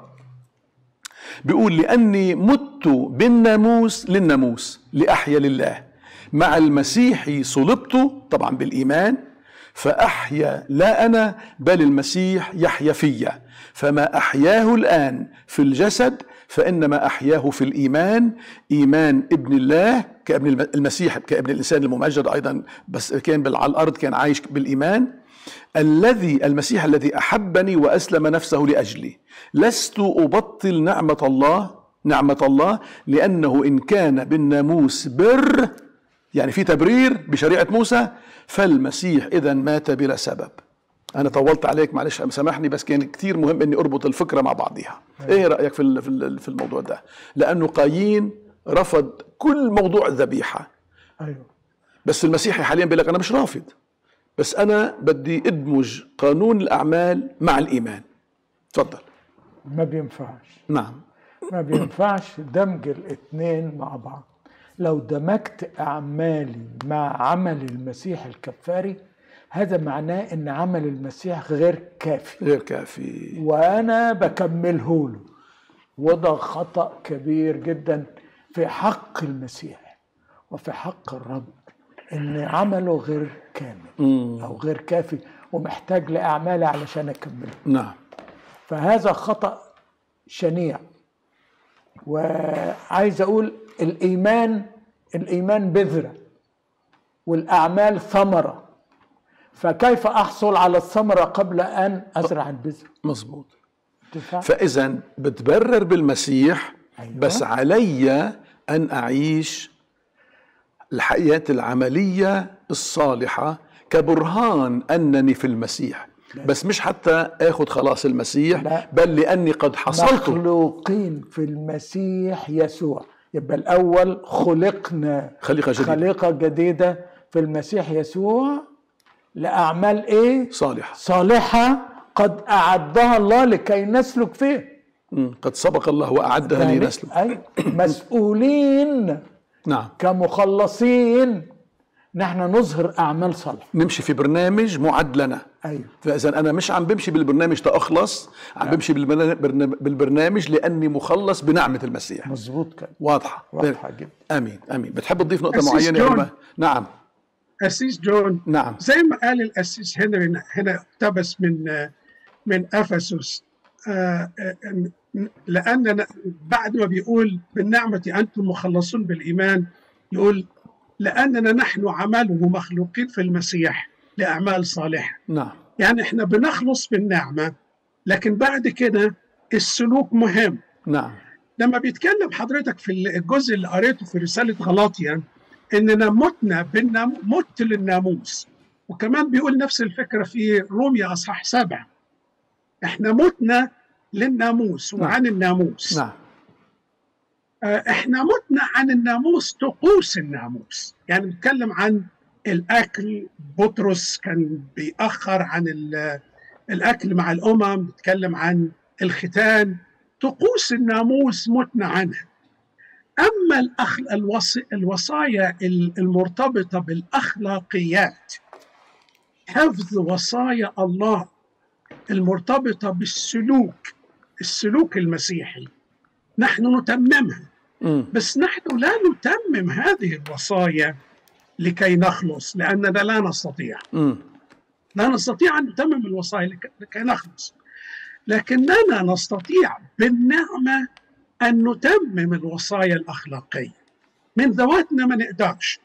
بيقول لأني مت بالناموس للناموس لأحيا لله مع المسيح صلبت طبعا بالإيمان فأحيا لا أنا بل المسيح يحيا فيا فما أحياه الآن في الجسد فإنما أحياه في الإيمان إيمان ابن الله كابن الم- المسيح كابن الإنسان الممجد أيضا بس كان بال- على الأرض كان عايش بالإيمان الذي المسيح الذي احبني واسلم نفسه لاجلي لست ابطل نعمه الله نعمه الله لانه ان كان بالناموس بر يعني في تبرير بشريعه موسى فالمسيح اذا مات بلا سبب انا طولت عليك معلش سامحني بس كان كثير مهم اني اربط الفكره مع بعضها ايه رايك في ال- في ال- في الموضوع ده لانه قايين رفض كل موضوع الذبيحه ايوه بس المسيحي حاليا بيقول لك انا مش رافض بس انا بدي ادمج قانون الاعمال مع الايمان تفضل ما بينفعش نعم ما بينفعش دمج الاثنين مع بعض لو دمجت اعمالي مع عمل المسيح الكفاري هذا معناه ان عمل المسيح غير كافي غير كافي وانا بكمله له وده خطا كبير جدا في حق المسيح وفي حق الرب ان عمله غير كامل او غير كافي ومحتاج لاعمالي علشان اكمله نعم فهذا خطا شنيع وعايز اقول الايمان الايمان بذره والاعمال ثمره فكيف احصل على الثمره قبل ان ازرع البذره مزبوط تنفع؟ فاذا بتبرر بالمسيح أيوة. بس علي ان اعيش الحياه العمليه الصالحه كبرهان انني في المسيح بس مش حتى اخذ خلاص المسيح لا. بل لاني قد حصلت مخلوقين في المسيح يسوع يبقى الاول خلقنا خليقه جديده خليقه جديده في المسيح يسوع لاعمال ايه صالحه صالحه قد اعدها الله لكي نسلك فيه مم. قد سبق الله واعدها لي نسل أي مسؤولين نعم كمخلصين نحن نظهر اعمال صالحه نمشي في برنامج معد لنا ايوه فاذا انا مش عم بمشي بالبرنامج تاخلص عم بمشي بالبرنا- برنا- بالبرنامج لاني مخلص بنعمه المسيح مظبوط كده واضحه واضحه جدا امين امين بتحب تضيف نقطه أسيس معينه جون. يا إما؟ نعم أسيس جون نعم زي ما قال الأسيس هنري هنا اقتبس من من أفسس آه، آه، لأن بعد ما بيقول بالنعمة أنتم مخلصون بالإيمان يقول لأننا نحن عمله مخلوقين في المسيح لأعمال صالحة نعم يعني احنا بنخلص بالنعمة لكن بعد كده السلوك مهم نعم لما بيتكلم حضرتك في الجزء اللي قريته في رسالة غلاطيا إننا متنا بالنام مت للناموس وكمان بيقول نفس الفكرة في روميا أصحاح سبعة إحنا متنا للناموس وعن الناموس نعم آه، إحنا متنا عن الناموس طقوس الناموس يعني بنتكلم عن الأكل بطرس كان بيأخر عن ال- الأكل مع الأمم بيتكلم عن الختان طقوس الناموس متنا عنها أما الأخ... الوص... الوصايا ال- المرتبطة بالأخلاقيات حفظ وصايا الله المرتبطة بالسلوك السلوك المسيحي نحن نتممها مم. بس نحن لا نتمم هذه الوصايا لكي نخلص لأننا لا نستطيع مم. لا نستطيع أن نتمم الوصايا لك- لكي نخلص لكننا نستطيع بالنعمة أن نتمم الوصايا الأخلاقية من ذواتنا ما نقدرش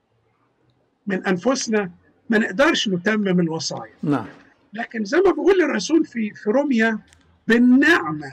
من أنفسنا ما نقدرش نتمم الوصايا نعم لكن زي ما بيقول الرسول في في روميا بالنعمة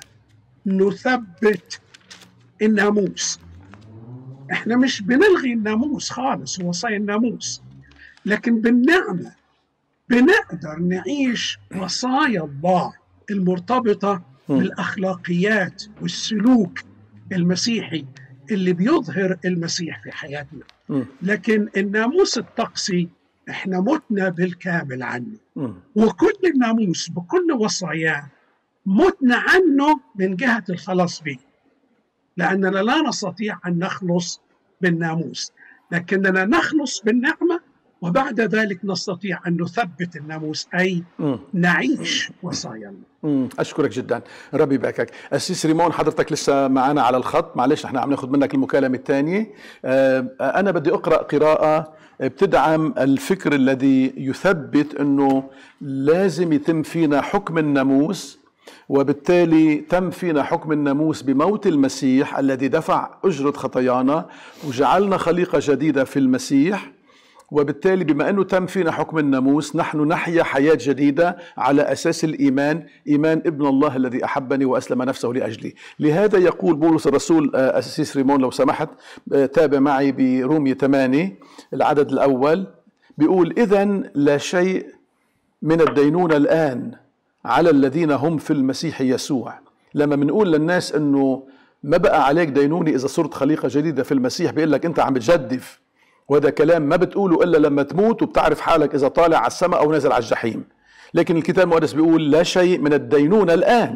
نثبت الناموس احنا مش بنلغي الناموس خالص وصايا الناموس لكن بالنعمة بنقدر نعيش وصايا الله المرتبطة مم. بالأخلاقيات والسلوك المسيحي اللي بيظهر المسيح في حياتنا مم. لكن الناموس الطقسي احنا متنا بالكامل عنه مم. وكل الناموس بكل وصاياه متنا عنه من جهة الخلاص به لأننا لا نستطيع أن نخلص بالناموس لكننا نخلص بالنعمة وبعد ذلك نستطيع أن نثبت الناموس أي مم. نعيش وصايا الله مم. اشكرك جدا ربي يباركك اسيس ريمون حضرتك لسه معنا على الخط معلش نحن عم ناخذ منك المكالمه الثانيه آه، انا بدي اقرا قراءه بتدعم الفكر الذي يثبت انه لازم يتم فينا حكم الناموس وبالتالي تم فينا حكم الناموس بموت المسيح الذي دفع اجره خطايانا وجعلنا خليقه جديده في المسيح وبالتالي بما انه تم فينا حكم الناموس نحن نحيا حياه جديده على اساس الايمان ايمان ابن الله الذي احبني واسلم نفسه لاجلي لهذا يقول بولس الرسول آه، اسيس ريمون لو سمحت آه، تابع معي برومية 8 العدد الاول بيقول اذا لا شيء من الدينونه الان على الذين هم في المسيح يسوع لما بنقول للناس انه ما بقى عليك دينوني اذا صرت خليقه جديده في المسيح بيقول لك انت عم بتجدف وهذا كلام ما بتقوله الا لما تموت وبتعرف حالك اذا طالع على السماء او نازل على الجحيم لكن الكتاب المقدس بيقول لا شيء من الدينونه الان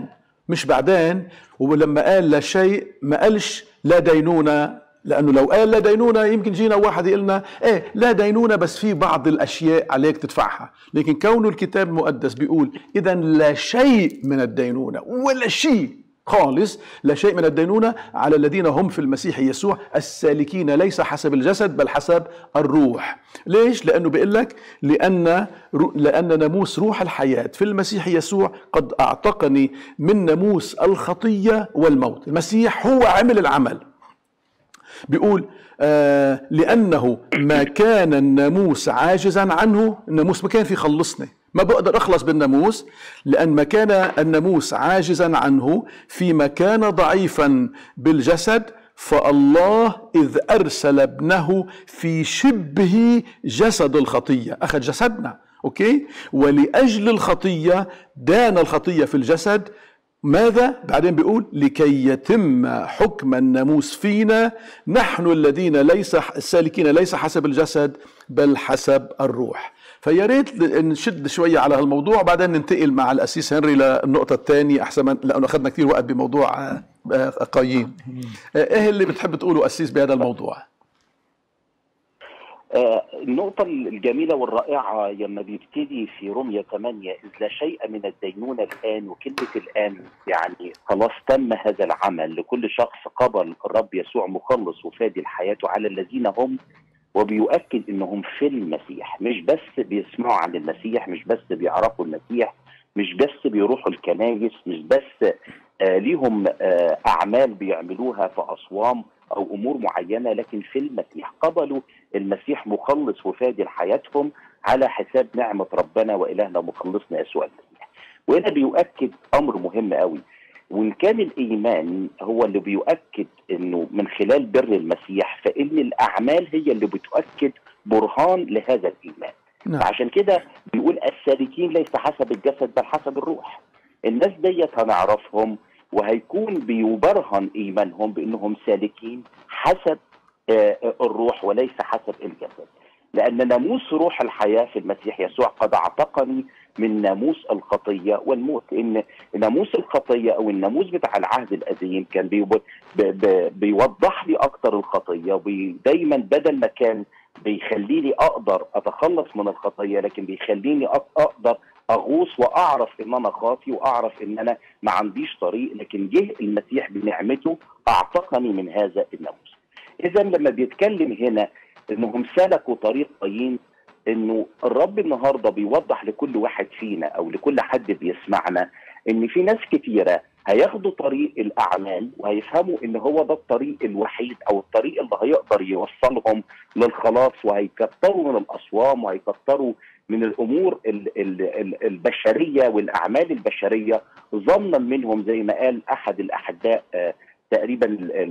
مش بعدين ولما قال لا شيء ما قالش لا دينونة لأنه لو قال لا دينونة يمكن جينا واحد يقول لنا إيه لا دينونة بس في بعض الأشياء عليك تدفعها لكن كونه الكتاب المقدس بيقول إذا لا شيء من الدينونة ولا شيء خالص لا شيء من الدينونة على الذين هم في المسيح يسوع السالكين ليس حسب الجسد بل حسب الروح ليش؟ لأنه بيقول لك لأن لأن ناموس روح الحياة في المسيح يسوع قد أعتقني من ناموس الخطية والموت المسيح هو عمل العمل بيقول آه لأنه ما كان الناموس عاجزا عنه الناموس ما كان في خلصني ما بقدر أخلص بالناموس لأن ما كان الناموس عاجزا عنه فيما كان ضعيفا بالجسد فالله إذ أرسل ابنه في شبه جسد الخطية أخذ جسدنا أوكي ولأجل الخطية دان الخطية في الجسد ماذا؟ بعدين بيقول لكي يتم حكم الناموس فينا نحن الذين ليس السالكين ليس حسب الجسد بل حسب الروح فيا ريت نشد شويه على هالموضوع بعدين ننتقل مع الاسيس هنري للنقطه الثانية احسن لانه اخذنا كثير وقت بموضوع قايين ايه اللي بتحب تقوله اسيس بهذا الموضوع النقطة الجميلة والرائعة لما بيبتدي في رمية 8 إذ لا شيء من الدينونة الآن وكلمة الآن يعني خلاص تم هذا العمل لكل شخص قبل الرب يسوع مخلص وفادي الحياة على الذين هم وبيؤكد انهم في المسيح مش بس بيسمعوا عن المسيح مش بس بيعرفوا المسيح مش بس بيروحوا الكنايس مش بس آه ليهم آه اعمال بيعملوها في اصوام او امور معينه لكن في المسيح قبلوا المسيح مخلص وفادي لحياتهم على حساب نعمه ربنا والهنا ومخلصنا يسوع المسيح وهنا بيؤكد امر مهم قوي وان كان الايمان هو اللي بيؤكد انه من خلال بر المسيح فان الاعمال هي اللي بتؤكد برهان لهذا الايمان نعم. فعشان كده بيقول السالكين ليس حسب الجسد بل حسب الروح الناس ديت هنعرفهم وهيكون بيبرهن ايمانهم بانهم سالكين حسب آه الروح وليس حسب الجسد لان ناموس روح الحياه في المسيح يسوع قد اعتقني من ناموس الخطيه والموت ان ناموس الخطيه او الناموس بتاع العهد القديم كان بي بي بيوضح لي اكتر الخطيه ودايما بدل ما كان بيخليني اقدر اتخلص من الخطيه لكن بيخليني اقدر اغوص واعرف ان انا خاطي واعرف ان انا ما عنديش طريق لكن جه المسيح بنعمته اعتقني من هذا الناموس اذا لما بيتكلم هنا انهم سلكوا طريق قايين انه الرب النهارده بيوضح لكل واحد فينا او لكل حد بيسمعنا ان في ناس كتيره هياخدوا طريق الاعمال وهيفهموا ان هو ده الطريق الوحيد او الطريق اللي هيقدر يوصلهم للخلاص وهيكتروا من الاصوام وهيكتروا من الامور ال ال ال البشريه والاعمال البشريه ظنا منهم زي ما قال احد الاحداء آه تقريبا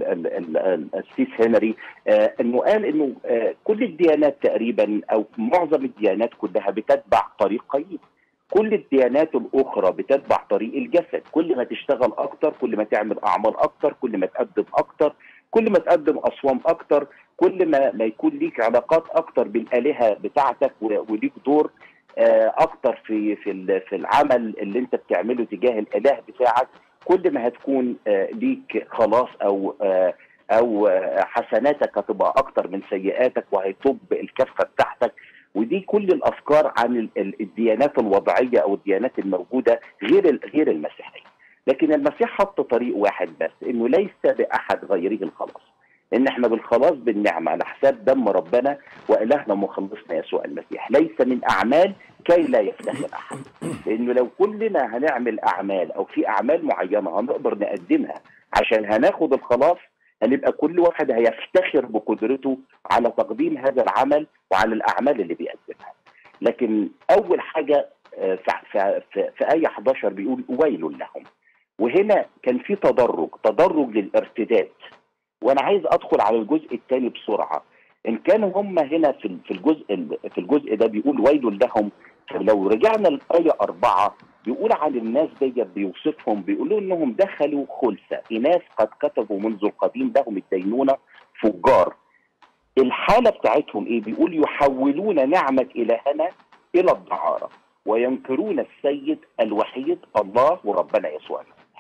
السيس هنري آه انه قال انه آه كل الديانات تقريبا او معظم الديانات كلها بتتبع طريق قيم كل الديانات الاخرى بتتبع طريق الجسد كل ما تشتغل اكتر كل ما تعمل اعمال اكتر كل ما تقدم اكتر كل ما تقدم اصوام اكتر كل ما ما يكون ليك علاقات اكتر بالالهه بتاعتك وليك دور آه اكتر في في في العمل اللي انت بتعمله تجاه الاله بتاعك كل ما هتكون آه ليك خلاص او آه او حسناتك هتبقى اكتر من سيئاتك وهيطب الكفه بتاعتك ودي كل الافكار عن الديانات الوضعيه او الديانات الموجوده غير غير المسيحيه لكن المسيح حط طريق واحد بس انه ليس باحد غيره الخلاص ان احنا بالخلاص بالنعمه على حساب دم ربنا والهنا مخلصنا يسوع المسيح ليس من اعمال كي لا يفتخر احد لانه لو كلنا هنعمل اعمال او في اعمال معينه هنقدر نقدمها عشان هناخد الخلاص هنبقى كل واحد هيفتخر بقدرته على تقديم هذا العمل وعلى الاعمال اللي بيقدمها لكن اول حاجه في, في, في, في ايه 11 بيقول ويل لهم وهنا كان في تدرج تدرج للارتداد وانا عايز ادخل على الجزء الثاني بسرعه ان كانوا هم هنا في في الجزء في الجزء ده بيقول ويل لهم لو رجعنا لايه اربعه بيقول عن الناس دي بيوصفهم بيقولوا انهم دخلوا خلسه اناس قد كتبوا منذ القديم لهم الدينونه فجار الحاله بتاعتهم ايه بيقول يحولون نعمه الهنا الى الدعاره وينكرون السيد الوحيد الله وربنا يسوع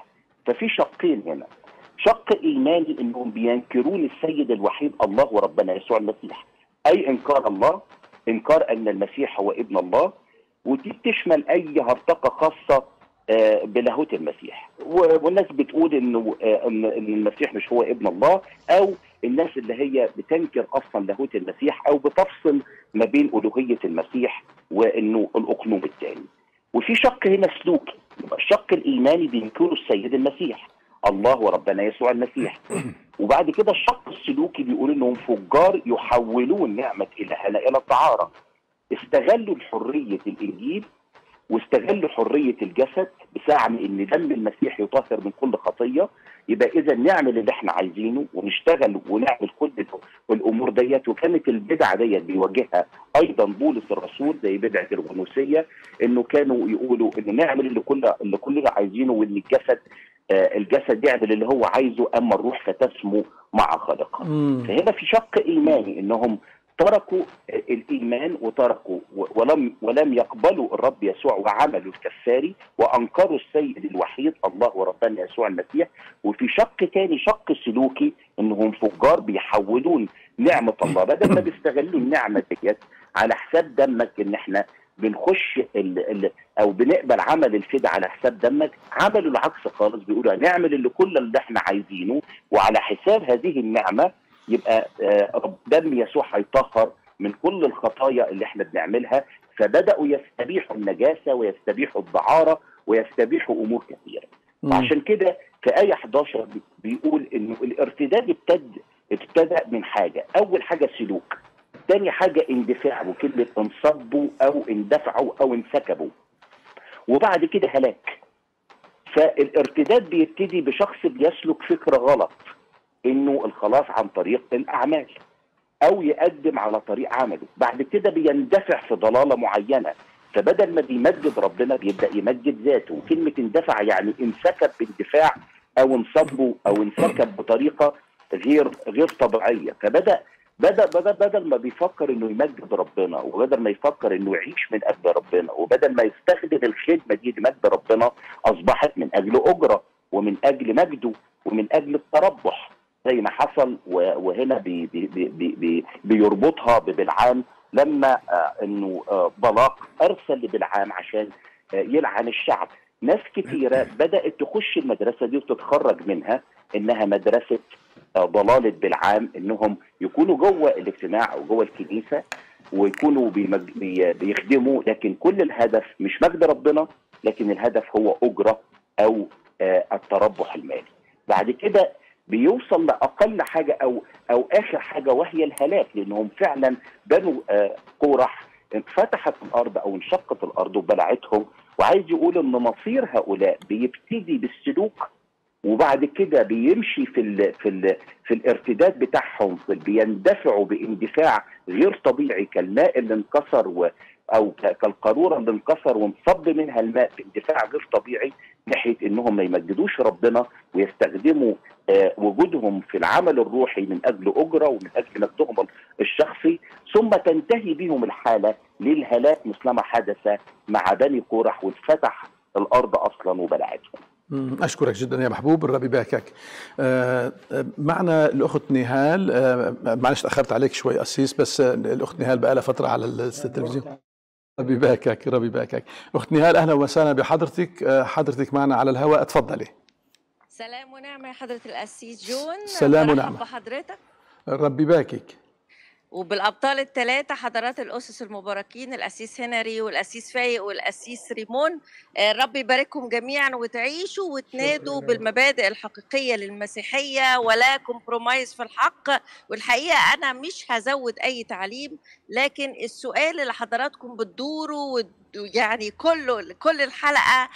ففي شقين هنا شق ايماني انهم بينكرون السيد الوحيد الله وربنا يسوع المسيح اي انكار الله انكار ان المسيح هو ابن الله ودي بتشمل اي هرطقه خاصه آه، بلاهوت المسيح و- والناس بتقول انه آه، ان إن المسيح مش هو ابن الله او الناس اللي هي بتنكر اصلا لاهوت المسيح او بتفصل ما بين الوهيه المسيح وانه الاقنوم الثاني وفي شق هنا سلوكي يبقى الشق الايماني بينكروا السيد المسيح الله وربنا يسوع المسيح وبعد كده الشق السلوكي بيقول انهم فجار يحولون نعمه الهنا الى طعاره استغلوا حريه الانجيل واستغلوا حريه الجسد بزعم ان دم المسيح يطهر من كل خطيه يبقى اذا نعمل اللي احنا عايزينه ونشتغل ونعمل كل الامور ديت وكانت البدعه ديت بيواجهها ايضا بولس الرسول زي بدعه الغنوسيه انه كانوا يقولوا انه نعمل اللي كل اللي كلنا عايزينه وان الجسد آه الجسد يعمل اللي هو عايزه اما الروح فتسمو مع خالقها مم. فهنا في شق ايماني انهم تركوا الايمان وتركوا ولم ولم يقبلوا الرب يسوع وعملوا الكفاري وانكروا السيد الوحيد الله وربنا يسوع المسيح وفي شق تاني شق سلوكي انهم فجار بيحولون نعمه الله بدل ما بيستغلوا النعمه ديت على حساب دمك ان احنا بنخش ال ال او بنقبل عمل الفدا على حساب دمك عملوا العكس خالص بيقولوا هنعمل اللي كل اللي احنا عايزينه وعلى حساب هذه النعمه يبقى آه، رب- دم يسوع هيطهر من كل الخطايا اللي احنا بنعملها فبداوا يستبيحوا النجاسه ويستبيحوا الدعاره ويستبيحوا امور كثيره مم. عشان كده في آية 11 بي- بيقول إنه الارتداد ابتد ابتدأ من حاجة، أول حاجة سلوك، تاني حاجة اندفاع وكلمة انصبوا أو اندفعوا أو انسكبوا. وبعد كده هلاك. فالارتداد بيبتدي بشخص بيسلك فكرة غلط إنه الخلاص عن طريق الأعمال. أو يقدم على طريق عمله، بعد كده بيندفع في ضلالة معينة. فبدل ما بيمجد ربنا بيبدا يمجد ذاته وكلمه اندفع يعني انسكب باندفاع او انصبوا او انسكب بطريقه غير غير طبيعيه فبدا بدا بدا بدل ما بيفكر انه يمجد ربنا وبدل ما يفكر انه يعيش من اجل ربنا وبدل ما يستخدم الخدمه دي لمجد ربنا اصبحت من اجل اجره ومن اجل مجده ومن اجل التربح زي ما حصل و- وهنا بي بي بي بي بي بيربطها ببلعام لما آه انه آه بلاق ارسل لبلعام عشان آه يلعن الشعب ناس كثيره بدات تخش المدرسه دي وتتخرج منها انها مدرسه آه ضلاله بلعام انهم يكونوا جوه الاجتماع او جوه الكنيسه ويكونوا بيمج... بي... بيخدموا لكن كل الهدف مش مجد ربنا لكن الهدف هو اجره او آه التربح المالي بعد كده بيوصل لاقل حاجه او او اخر حاجه وهي الهلاك لانهم فعلا بنو آه قورح انفتحت الارض او انشقت الارض وبلعتهم وعايز يقول ان مصير هؤلاء بيبتدي بالسلوك وبعد كده بيمشي في ال في ال في الارتداد بتاعهم بيندفعوا باندفاع غير طبيعي كالماء اللي انكسر و او ك- كالقاروره اللي انكسر وانصب منها الماء باندفاع غير طبيعي ناحيه انهم ما يمجدوش ربنا ويستخدموا آه، وجودهم في العمل الروحي من اجل اجره ومن اجل مجدهم الشخصي ثم تنتهي بهم الحاله للهلاك مثلما حدث مع بني قورح واتفتح الارض اصلا وبلعتهم. مم، أشكرك جدا يا محبوب الرب يباركك آه، آه، معنا الأخت نهال آه، معلش تأخرت عليك شوي أسيس بس آه، الأخت نهال بقى لها فترة على التلفزيون ربي يباركك ربي يباركك أخت نهال أهلا وسهلا بحضرتك آه، حضرتك معنا على الهواء اتفضلي سلام ونعمة يا حضرة القسيس جون سلام برحب ونعمة. بحضرتك ربي يباركك وبالأبطال الثلاثة حضرات الأسس المباركين القسيس هنري والقسيس فايق والقسيس ريمون آه، رب يبارككم جميعا وتعيشوا وتنادوا بالمبادئ الحقيقية للمسيحية ولا كومبرومايز في الحق والحقيقة أنا مش هزود أي تعليم لكن السؤال اللي حضراتكم بتدوروا وت- يعني كله كل الحلقة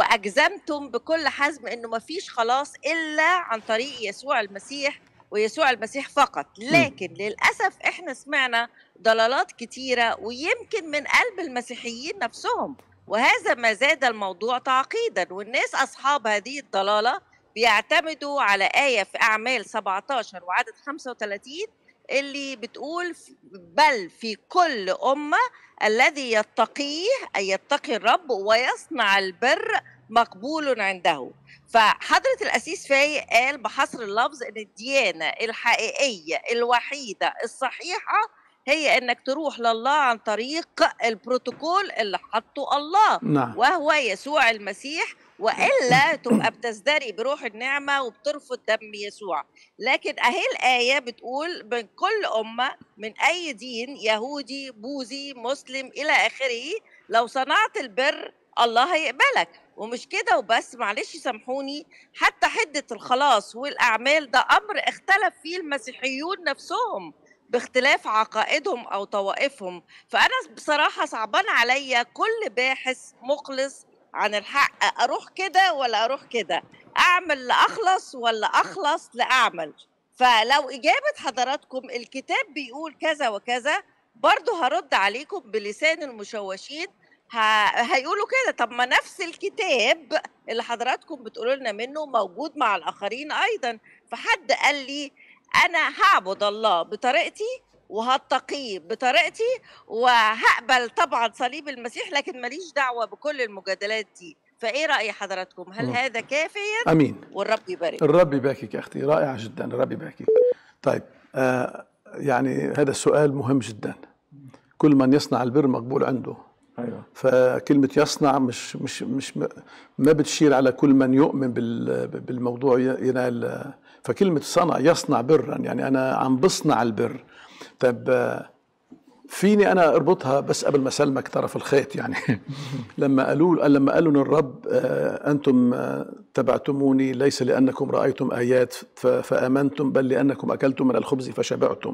وأجزمتم بكل حزم إنه مفيش خلاص إلا عن طريق يسوع المسيح ويسوع المسيح فقط لكن للأسف إحنا سمعنا ضلالات كتيرة ويمكن من قلب المسيحيين نفسهم وهذا ما زاد الموضوع تعقيدا والناس أصحاب هذه الضلالة بيعتمدوا على آية في أعمال 17 وعدد 35 اللي بتقول ف- بل في كل أمة الذي يتقيه أي يتقي الرب ويصنع البر مقبول عنده فحضرة الأسيس فايق قال بحصر اللفظ إن الديانة الحقيقية الوحيدة الصحيحة هي إنك تروح لله عن طريق البروتوكول اللي حطه الله نعم وهو يسوع المسيح والا تبقى بتزدري بروح النعمه وبترفض دم يسوع لكن اهي الايه بتقول من كل امه من اي دين يهودي بوذي مسلم الى اخره لو صنعت البر الله هيقبلك ومش كده وبس معلش سامحوني حتى حده الخلاص والاعمال ده امر اختلف فيه المسيحيون نفسهم باختلاف عقائدهم او طوائفهم فانا بصراحه صعبان عليا كل باحث مخلص عن الحق اروح كده ولا اروح كده اعمل لاخلص ولا اخلص لاعمل فلو اجابه حضراتكم الكتاب بيقول كذا وكذا برضه هرد عليكم بلسان المشوشين ه- هيقولوا كده طب ما نفس الكتاب اللي حضراتكم بتقولوا لنا منه موجود مع الاخرين ايضا فحد قال لي انا هعبد الله بطريقتي وهتقيه بطريقتي وهقبل طبعا صليب المسيح لكن ماليش دعوه بكل المجادلات دي فايه راي حضراتكم هل مم. هذا كافيا امين والرب يبارك الرب يباركك يا اختي رائع جدا الرب يباركك طيب آه يعني هذا السؤال مهم جدا كل من يصنع البر مقبول عنده ايوه فكلمة يصنع مش مش مش م- ما بتشير على كل من يؤمن بال- بالموضوع ي- ينال فكلمة صنع يصنع برا يعني أنا عم بصنع البر طيب آه، فيني أنا أربطها بس قبل ما أسلمك طرف الخيط يعني لما قالوا لما قالوا للرب آه، أنتم آه، تبعتموني ليس لأنكم رأيتم آيات ف- فآمنتم بل لأنكم أكلتم من الخبز فشبعتم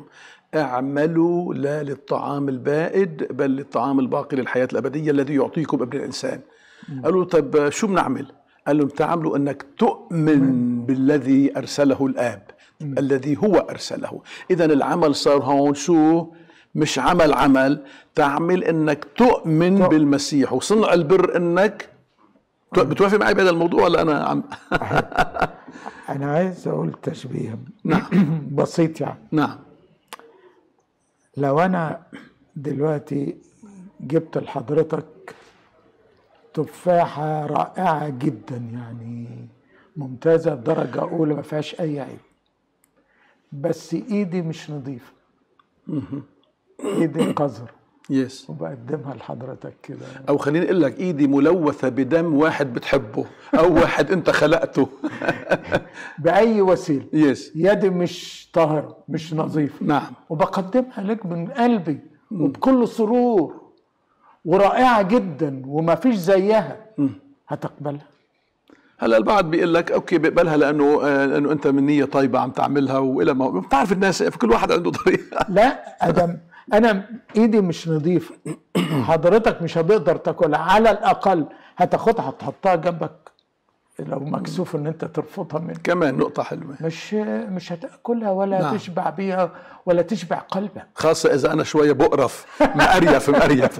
اعملوا لا للطعام البائد بل للطعام الباقي للحياة الأبدية الذي يعطيكم ابن الإنسان قالوا طيب شو بنعمل قال لهم تعملوا أنك تؤمن بالذي أرسله الآب الذي هو أرسله إذا العمل صار هون شو مش عمل عمل تعمل أنك تؤمن تؤمن. بالمسيح وصنع البر أنك تو- بتوافق معي بهذا الموضوع ولا أنا عم انا عايز اقول تشبيه نعم بسيط يعني نعم لو انا دلوقتي جبت لحضرتك تفاحة رائعة جدا يعني ممتازة درجة أولى ما فيهاش أي عيب بس إيدي مش نظيفة إيدي قذر يس وبقدمها لحضرتك كده او خليني اقول لك ايدي ملوثه بدم واحد بتحبه او واحد انت خلقته بأي وسيلة يس يدي مش طاهرة مش نظيفة نعم وبقدمها لك من قلبي وبكل سرور ورائعة جدا وما فيش زيها هتقبلها هلا البعض بيقول لك اوكي بقبلها لانه آه، لانه انت من نيه طيبه عم تعملها والى ما بتعرف الناس في كل واحد عنده طريقه لا ادم انا ايدي مش نظيفه حضرتك مش هتقدر تاكلها على الاقل هتاخدها تحطها جنبك لو مكسوف ان انت ترفضها منك كمان نقطه حلوه مش مش هتاكلها ولا نعم. تشبع بيها ولا تشبع قلبك خاصه اذا انا شويه بقرف مقريف مقريف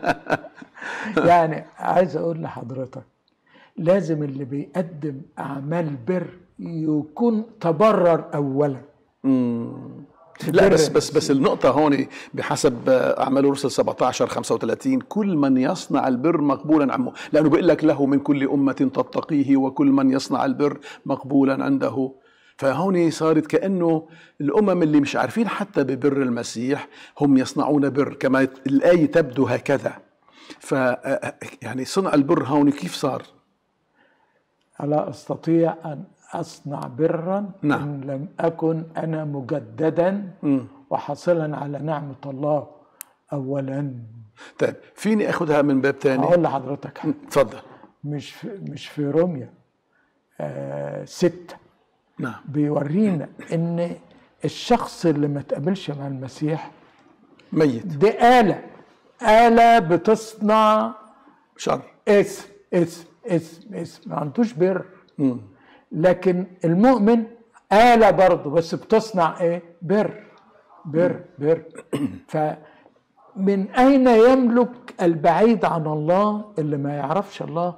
يعني عايز اقول لحضرتك لازم اللي بيقدم اعمال بر يكون تبرر اولا لا بر بس بس بس النقطة هون بحسب أعمال الرسل 17 35 كل من يصنع البر مقبولا عنه لأنه بيقول لك له من كل أمة تتقيه وكل من يصنع البر مقبولا عنده فهون صارت كأنه الأمم اللي مش عارفين حتى ببر المسيح هم يصنعون بر كما الآية تبدو هكذا ف يعني صنع البر هون كيف صار؟ ألا أستطيع أن أصنع برا نعم. إن لم أكن أنا مجددا مم. وحاصلا على نعمة الله أولا طيب فيني أخذها من باب تاني؟ هقول لحضرتك حاجة تفضل مش في مش في روميا آه ستة نعم بيورينا إن الشخص اللي ما تقابلش مع المسيح ميت دي آلة آلة بتصنع شر اسم اسم اسم اسم ما عندوش بر مم. لكن المؤمن آلة برضه بس بتصنع ايه بر بر بر فمن أين يملك البعيد عن الله اللي ما يعرفش الله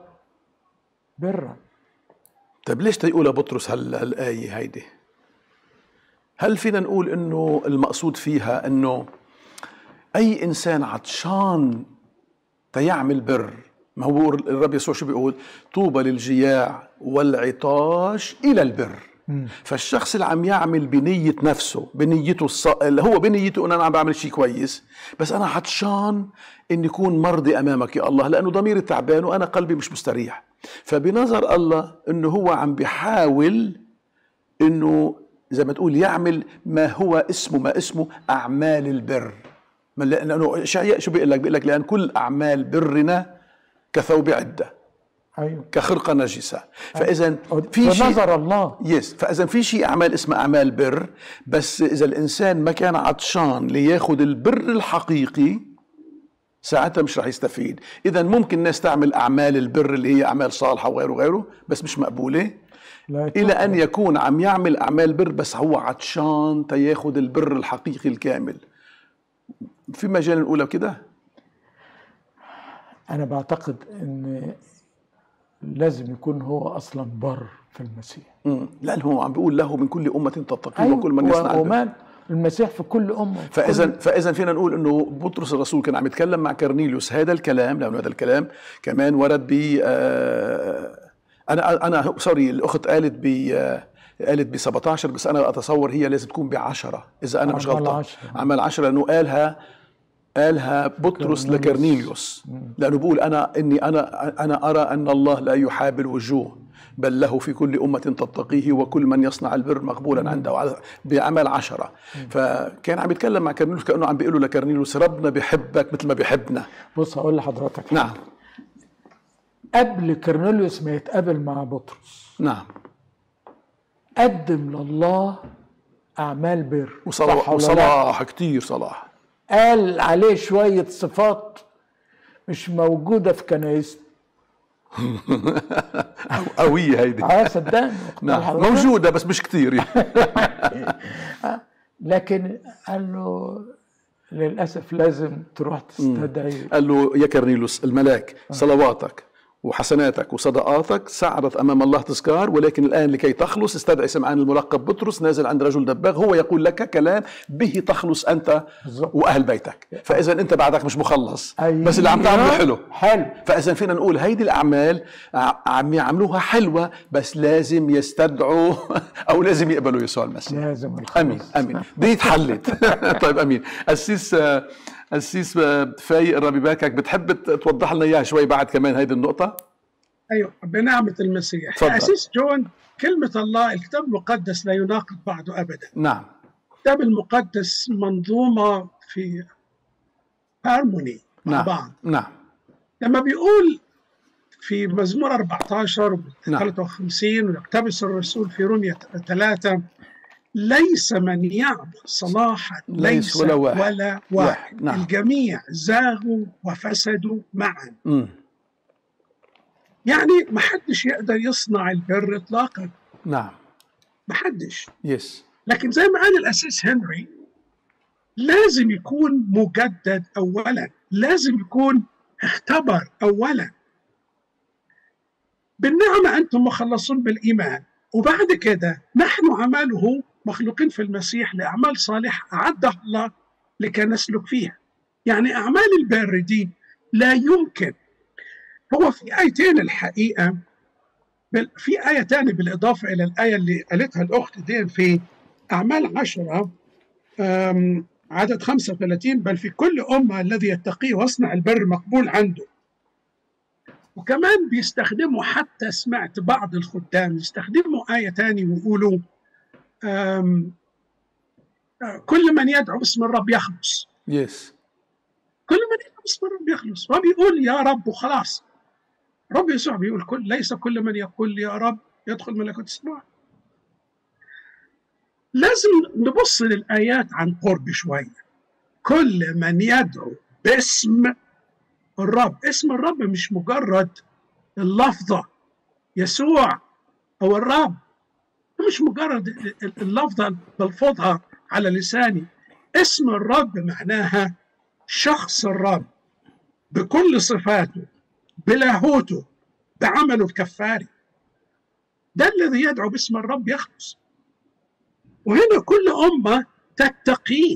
برا طيب ليش تيقولها بطرس هال- هالآية هيدي؟ هل فينا نقول انه المقصود فيها انه اي انسان عطشان تيعمل بر ما هو الرب يسوع شو بيقول طوبى للجياع والعطاش الى البر فالشخص اللي عم يعمل بنية نفسه بنيته الص... اللي هو بنيته انه انا عم بعمل شيء كويس بس انا عطشان اني اكون مرضي امامك يا الله لانه ضميري تعبان وانا قلبي مش مستريح فبنظر الله انه هو عم بيحاول انه زي ما تقول يعمل ما هو اسمه ما اسمه اعمال البر ما لانه اشعياء شو بيقول لك بيقول لك لان كل اعمال برنا كثوب عده ايوه كخرقه نجسه فاذا في في شيء نظر الله يس فاذا في شيء اعمال اسمها اعمال بر بس اذا الانسان ما كان عطشان لياخذ البر الحقيقي ساعتها مش رح يستفيد اذا ممكن الناس تعمل اعمال البر اللي هي اعمال صالحه وغيره وغيره بس مش مقبوله لا الى ان تقبل. يكون عم يعمل اعمال بر بس هو عطشان تياخذ البر الحقيقي الكامل في مجال نقولها كده انا بعتقد ان لازم يكون هو اصلا بر في المسيح مم. لانه هو عم بيقول له من كل امه تتقي وكل من يصنع و- البر ومال المسيح في كل امه في فاذا كل- فاذا فينا نقول انه بطرس الرسول كان عم يتكلم مع كرنيليوس هذا الكلام لانه هذا الكلام كمان ورد ب آه، انا انا سوري الاخت قالت ب آه، قالت ب 17 بس انا اتصور هي لازم تكون ب 10 اذا انا مش أعمال غلطان عشرة. عمل 10 لانه قالها قالها بطرس كرنيليوس. لكرنيليوس لانه بيقول انا اني انا انا ارى ان الله لا يحاب الوجوه بل له في كل أمة تتقيه وكل من يصنع البر مقبولا عنده على- بعمل عشرة فكان عم يتكلم مع كرنيلوس كأنه عم بيقول له لكرنيلوس ربنا بحبك مثل ما بيحبنا بص هقول لحضرتك نعم قبل كرنيليوس ما يتقابل مع بطرس نعم قدم لله اعمال بر صح وصلاح, ولا لا؟ وصلاح كتير صلاح قال عليه شويه صفات مش موجوده في كنايسنا أو- قوية هيدي اه صدقني واخد بال نعم حضرتك؟ موجودة بس مش كتير لكن قال له للاسف لازم تروح تستدعي قال له يا كرنيلوس الملاك صلواتك وحسناتك وصدقاتك سعرت امام الله تذكار ولكن الان لكي تخلص استدعي سمعان الملقب بطرس نازل عند رجل دباغ هو يقول لك كلام به تخلص انت بالظبط. واهل بيتك فاذا انت بعدك مش مخلص أيوة. بس اللي عم تعمله حلو حلو فاذا فينا نقول هيدي الاعمال ع- عم يعملوها حلوه بس لازم يستدعوا او لازم يقبلوا يسوع المسيح لازم الخلاص. امين امين دي اتحلت طيب امين قسيس آه، قسيس آه، فايق الرب يباركك بتحب ت- توضح لنا اياها شوي بعد كمان هيدي النقطه ايوه بنعمه المسيح تفضل. اسيس جون كلمه الله الكتاب المقدس لا يناقض بعضه ابدا نعم الكتاب المقدس منظومه في هارموني مع نعم بعض نعم لما بيقول في مزمور 14 و نعم. 53 ويقتبس الرسول في رومية 3 ليس من يعبد صلاحا ليس ليس ولا واحد. ولا واحد, واحد. نعم. الجميع زاغوا وفسدوا معا امم يعني ما حدش يقدر يصنع البر اطلاقا نعم ما حدش يس لكن زي ما قال الاسيس هنري لازم يكون مجدد اولا لازم يكون اختبر اولا بالنعمه انتم مخلصون بالايمان وبعد كده نحن عمله مخلوقين في المسيح لاعمال صالحه اعدها الله لكي نسلك فيها يعني اعمال البر دي لا يمكن هو في ايتين الحقيقه بل في آية تانية بالإضافة إلى الآية اللي قالتها الأخت دي في أعمال عشرة أم، عدد 35 بل في كل أمة الذي يتقيه واصنع البر مقبول عنده وكمان بيستخدموا حتى سمعت بعض الخدام يستخدموا آية تانية ويقولوا أم، آه، كل من يدعو باسم الرب يخلص يس كل من يدعو باسم الرب يخلص وبيقول يا رب وخلاص رب يسوع بيقول كل ليس كل من يقول يا رب يدخل ملكوت السماوات لازم نبص للآيات عن قرب شوية كل من يدعو باسم الرب اسم الرب مش مجرد اللفظة يسوع أو الرب مش مجرد اللفظة بلفظها على لساني اسم الرب معناها شخص الرب بكل صفاته بلاهوته بعمله الكفاري ده الذي يدعو باسم الرب يخلص وهنا كل أمة تتقيه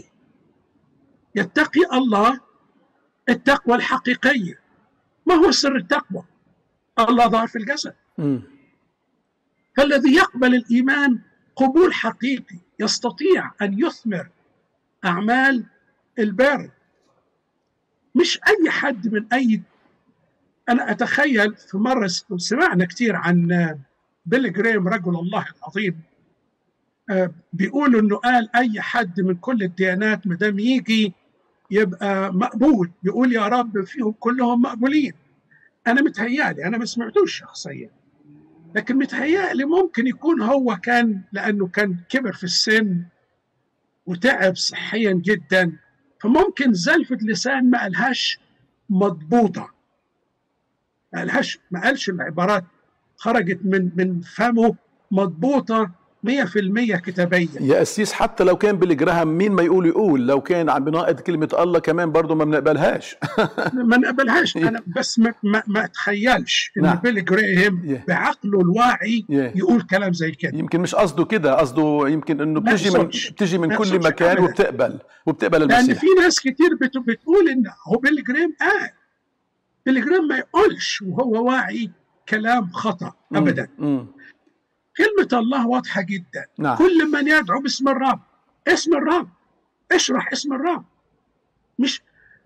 يتقي الله التقوى الحقيقية ما هو سر التقوى الله ظهر في الجسد مم. فالذي يقبل الإيمان قبول حقيقي يستطيع أن يثمر أعمال البر مش أي حد من أي أنا أتخيل في مرة سمعنا كتير عن بيل جريم رجل الله العظيم آه، بيقولوا انه قال اي حد من كل الديانات ما دام يجي يبقى مقبول يقول يا رب فيهم كلهم مقبولين انا متهيألي انا ما سمعتوش شخصيا لكن متهيألي ممكن يكون هو كان لانه كان كبر في السن وتعب صحيا جدا فممكن زلفة لسان ما قالهاش مضبوطة ما قالهاش ما قالش العبارات خرجت من من فمه مضبوطة 100% كتابيا يا قسيس حتى لو كان بيلي جراهام مين ما يقول يقول لو كان عم بناقض كلمة الله كمان برضه ما بنقبلهاش ما نقبلهاش انا بس ما, ما, ما اتخيلش ان نعم. بيلي جراهام Yeah. بعقله الواعي Yeah. يقول كلام زي كده يمكن مش قصده كده قصده يمكن انه ما بتجي من أقصدش. بتجي من ما كل أقصدش مكان أبداً. وبتقبل وبتقبل لان المسيح في ناس كتير بت- بتقول ان هو بيلي جرام قال بيلي جرام ما يقولش وهو واعي كلام خطا مم. ابدا مم. كلمه الله واضحه جدا نعم كل من يدعو باسم الرب اسم الرب اشرح اسم الرب مش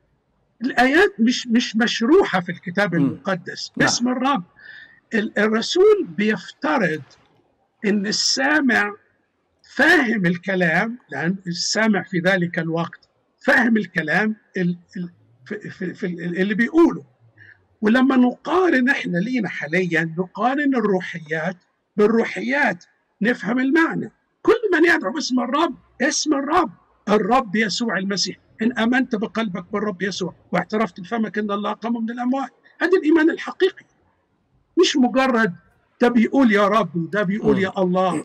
الايات مش مش مشروحه في الكتاب مم. المقدس نعم. اسم الرب ال- الرسول بيفترض ان السامع فاهم الكلام لان السامع في ذلك الوقت فاهم الكلام ال- ال- في, في, في ال- اللي بيقوله ولما نقارن احنا لينا حاليا نقارن الروحيات بالروحيات نفهم المعنى كل من يدعو باسم الرب اسم الرب الرب يسوع المسيح ان امنت بقلبك بالرب يسوع واعترفت بفمك ان الله قام من الاموات هذا الايمان الحقيقي مش مجرد ده بيقول يا رب وده بيقول يا الله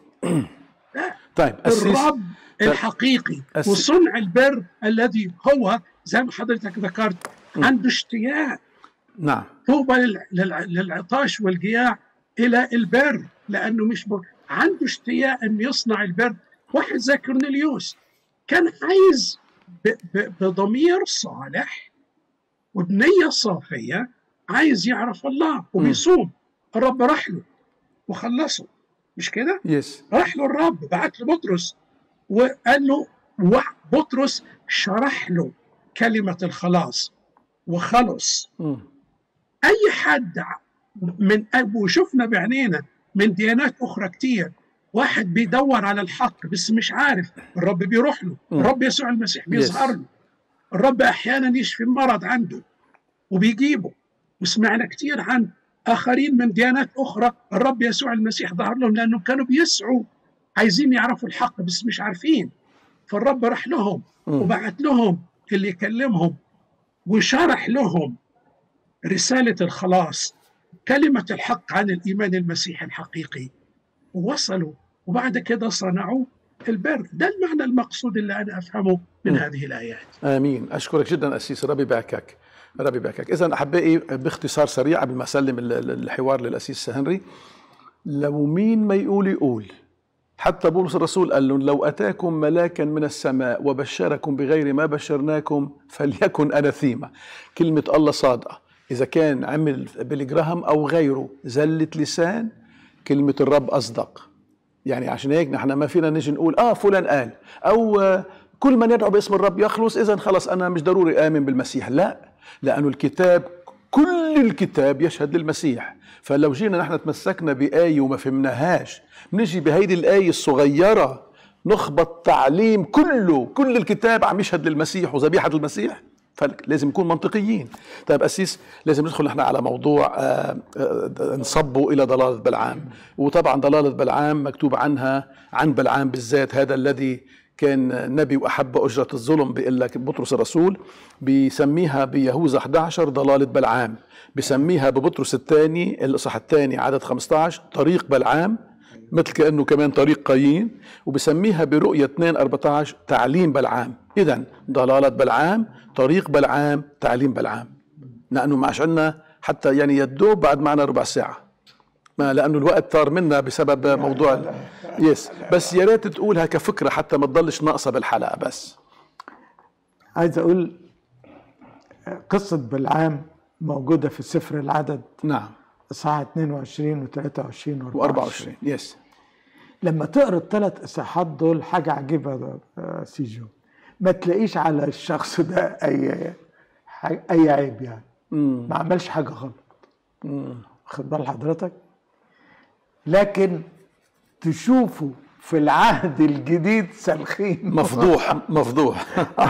لا طيب قسيس الرب الحقيقي أس- وصنع البر الذي هو زي ما حضرتك ذكرت عنده اشتياق نعم طوبى لل- للع- للعطاش والجياع الى البر لانه مش ب... عنده اشتياق ان يصنع البر واحد زي كورنيليوس كان عايز ب... ب... بضمير صالح وبنيه صافيه عايز يعرف الله وبيصوم الرب راح له وخلصه مش كده؟ يس راح له الرب بعت له بطرس وقال له وح- بطرس شرح له كلمه الخلاص وخلص مم. اي حد ع- من وشفنا بعينينا من ديانات اخرى كتير واحد بيدور على الحق بس مش عارف الرب بيروح له مم. الرب يسوع المسيح بيظهر له الرب احيانا يشفي المرض عنده وبيجيبه وسمعنا كتير عن اخرين من ديانات اخرى الرب يسوع المسيح ظهر لهم لانهم كانوا بيسعوا عايزين يعرفوا الحق بس مش عارفين فالرب راح لهم مم. وبعت لهم اللي يكلمهم وشرح لهم رسالة الخلاص كلمة الحق عن الإيمان المسيحي الحقيقي ووصلوا وبعد كده صنعوا البر ده المعنى المقصود اللي أنا أفهمه من م. هذه الآيات امين اشكرك جدا اسيس ربي يباركك ربي يباركك اذا احبائي باختصار سريع قبل ما اسلم ال- ال- الحوار للاسيس هنري لو مين ما يقول يقول حتى بولس الرسول قال لهم لو اتاكم ملاكا من السماء وبشركم بغير ما بشرناكم فليكن اناثيما كلمه الله صادقه اذا كان عمل بيلي جراهام او غيره زله لسان كلمه الرب اصدق يعني عشان هيك نحن ما فينا نجي نقول اه فلان قال او آه، كل من يدعو باسم الرب يخلص اذا خلص انا مش ضروري امن بالمسيح لا لانه الكتاب كل الكتاب يشهد للمسيح فلو جينا نحن تمسكنا بآية وما فهمناهاش نجي بهيدي الآية الصغيرة نخبط تعليم كله كل الكتاب عم يشهد للمسيح وذبيحة المسيح فلازم نكون منطقيين طيب أسيس لازم ندخل نحن على موضوع آه، آه، نصبه إلى ضلالة بلعام وطبعا ضلالة بلعام مكتوب عنها عن بلعام بالذات هذا الذي كان نبي وأحب أجرة الظلم بيقول لك بطرس الرسول بيسميها بيهوذا 11 ضلالة بلعام بيسميها ببطرس الثاني الإصحاح الثاني عدد 15 طريق بلعام مثل كأنه كمان طريق قايين وبسميها برؤية 2 14 تعليم بلعام إذا ضلالة بلعام طريق بلعام تعليم بلعام لأنه ما عندنا حتى يعني يدوب بعد معنا ربع ساعة ما لانه الوقت طار منا بسبب موضوع ال- يس بس يا ريت تقولها كفكره حتى ما تضلش ناقصه بالحلقه بس عايز اقول قصه بالعام موجوده في سفر العدد نعم اصحاح 22 و23 و24 يس لما تقرا الثلاث اصحاحات دول حاجه عجيبه يا آه، سيجو ما تلاقيش على الشخص ده اي ح- اي عيب يعني مم. ما عملش حاجه غلط مم. واخد بال حضرتك لكن تشوفه في العهد الجديد سلخين مفضوح مفضوح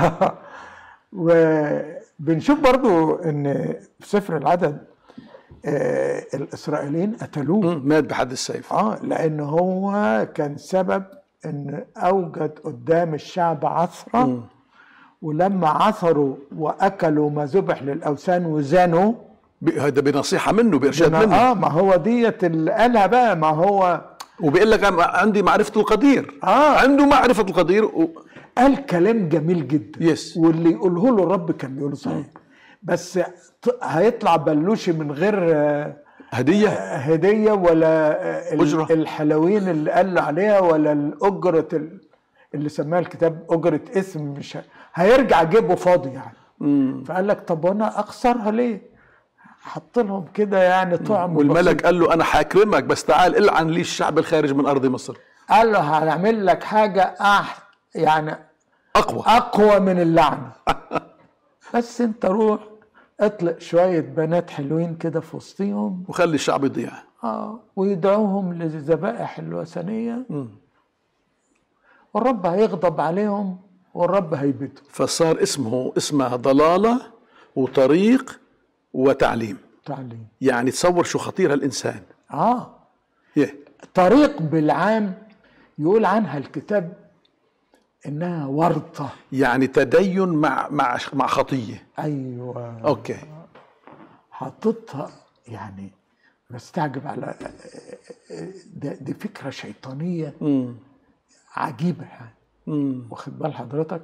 وبنشوف برضو ان في سفر العدد آه الاسرائيليين قتلوه مم. مات بحد السيف اه لان هو كان سبب ان اوجد قدام الشعب عثره ولما عثروا واكلوا ما ذبح للاوثان وزنوا ب- هذا بنصيحه منه بارشاد بنا- منه اه ما هو ديت اللي قالها بقى ما هو وبيقول لك أنا عندي معرفه القدير آه. عنده معرفه القدير و... قال كلام جميل جدا يس. واللي يقوله له الرب كان بيقوله صحيح بس ط- هيطلع بلوشي من غير آه، هديه هديه ولا آه، ال- أجرة. الحلوين اللي قال عليها ولا الاجره ال- اللي سماها الكتاب اجره اسم مش ه- هيرجع جيبه فاضي يعني مم. فقال لك طب وانا اخسرها ليه؟ حط لهم كده يعني طعم والملك بسيط. قال له انا حاكرمك بس تعال العن لي الشعب الخارج من ارض مصر قال له هنعمل لك حاجه أح يعني اقوى اقوى من اللعنه بس انت روح اطلق شويه بنات حلوين كده في وسطهم وخلي الشعب يضيع اه ويدعوهم للذبائح الوثنيه مم. والرب هيغضب عليهم والرب هيبته فصار اسمه اسمها ضلاله وطريق وتعليم تعليم يعني تصور شو خطير هالانسان اه يه طريق بالعام يقول عنها الكتاب انها ورطه يعني تدين مع مع مع خطيه ايوه اوكي حاططها يعني بستعجب على ده دي فكره شيطانيه مم. عجيبه يعني مم. واخد بال حضرتك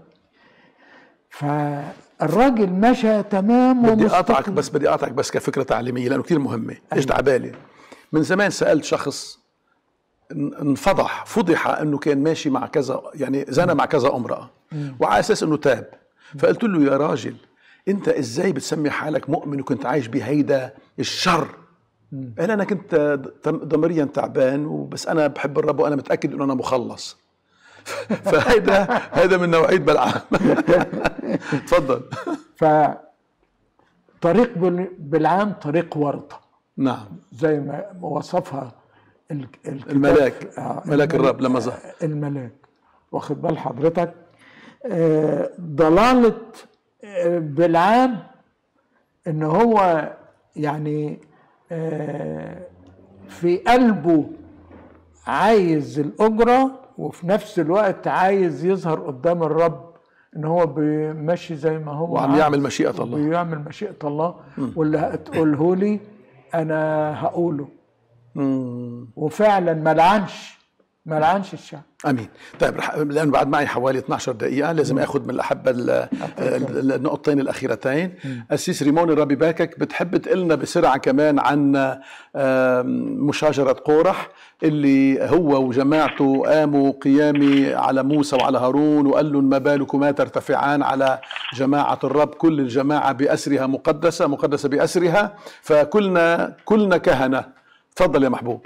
فالراجل مشى تمام بدي ومستقيم. اقطعك بس بدي اقطعك بس كفكره تعليميه لانه كثير مهمه اجت على بالي من زمان سالت شخص ان- انفضح فضح انه كان ماشي مع كذا يعني زنى مع كذا امراه وعلى اساس انه تاب فقلت له يا راجل انت ازاي بتسمي حالك مؤمن وكنت عايش بهيدا الشر قال انا كنت ضميريا تعبان وبس انا بحب الرب وانا متاكد انه انا مخلص فهيدا هيدا من نوعيه بلعام تفضل ف طريق بال- بالعام طريق ورطه نعم زي ما وصفها ال- الكتاب الملاك آه، ملاك الرب لما ظهر الملاك واخد بال حضرتك آه، ضلالة آه، بالعام ان هو يعني آه، في قلبه عايز الأجرة وفي نفس الوقت عايز يظهر قدام الرب ان هو بيمشي زي ما هو وعم عايز يعمل مشيئة الله. بيعمل مشيئة الله واللي هتقوله لي انا هقوله مم. وفعلا ما لعنش ما لعنش الشعب امين طيب رح لانه بعد معي حوالي 12 دقيقه لازم اخذ من الاحبه ال- ال- النقطتين الاخيرتين اسيس ريمون الرب يباركك بتحب تقلنا بسرعه كمان عن آم، مشاجره قورح اللي هو وجماعته قاموا قيامي على موسى وعلى هارون وقال لهم ما بالكما ترتفعان على جماعه الرب كل الجماعه باسرها مقدسه مقدسه باسرها فكلنا كلنا كهنه تفضل يا محبوب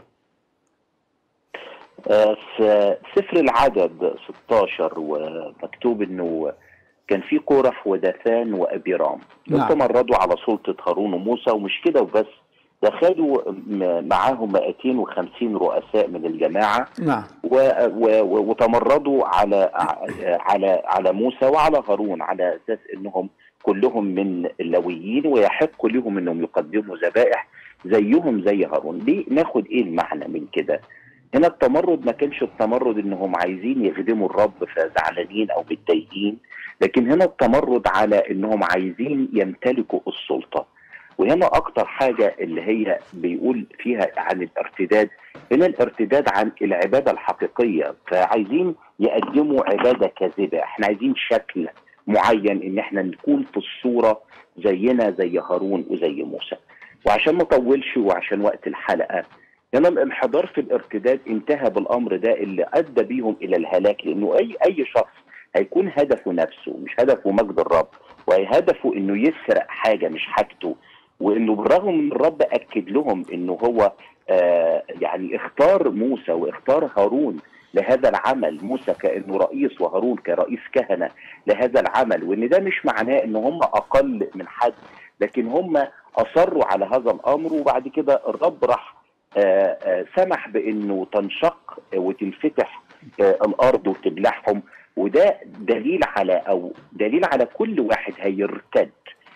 آه، في سفر العدد 16 ومكتوب انه كان في قرح ودثان وابيرام دول نعم. تمردوا على سلطه هارون وموسى ومش كده وبس ده خدوا م- معاهم 250 رؤساء من الجماعه نعم و و و وتمردوا على ع- على على موسى وعلى هارون على اساس انهم كلهم من اللويين ويحق لهم انهم يقدموا ذبائح زيهم زي هارون ليه ناخد ايه المعنى من كده هنا التمرد ما كانش التمرد انهم عايزين يخدموا الرب فزعلانين او متضايقين لكن هنا التمرد على انهم عايزين يمتلكوا السلطه وهنا اكتر حاجه اللي هي بيقول فيها عن الارتداد هنا الارتداد عن العباده الحقيقيه فعايزين يقدموا عباده كاذبه احنا عايزين شكل معين ان احنا نكون في الصوره زينا زي هارون وزي موسى وعشان ما اطولش وعشان وقت الحلقه هنا الانحدار في الارتداد انتهى بالامر ده اللي ادى بيهم الى الهلاك لانه اي اي شخص هيكون هدفه نفسه مش هدفه مجد الرب وهدفه انه يسرق حاجه مش حاجته وانه بالرغم من الرب اكد لهم انه هو آه يعني اختار موسى واختار هارون لهذا العمل موسى كانه رئيس وهارون كرئيس كهنه لهذا العمل وان ده مش معناه ان هم اقل من حد لكن هم اصروا على هذا الامر وبعد كده الرب راح آه، آه، سمح بانه تنشق وتنفتح آه، الارض وتبلعهم وده دليل على او دليل على كل واحد هيرتد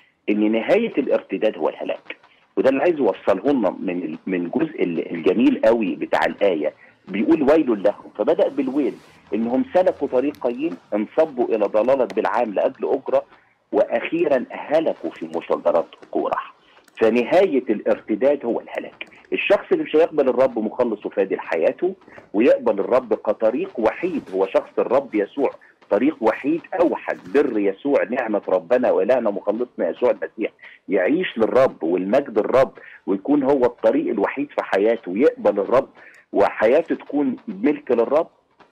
ان نهايه الارتداد هو الهلاك وده اللي عايز اوصله لنا من ال- من الجزء ال- الجميل قوي بتاع الايه بيقول ويل لهم فبدا بالويل انهم سلكوا طريق قايين انصبوا الى ضلاله بالعام لاجل اجره واخيرا هلكوا في مشاجرات كورح فنهايه الارتداد هو الهلاك الشخص اللي مش هيقبل الرب مخلص وفادي لحياته ويقبل الرب كطريق وحيد هو شخص الرب يسوع طريق وحيد اوحد بر يسوع نعمه ربنا والهنا مخلصنا يسوع المسيح يعيش للرب والمجد الرب ويكون هو الطريق الوحيد في حياته ويقبل الرب وحياته تكون ملك للرب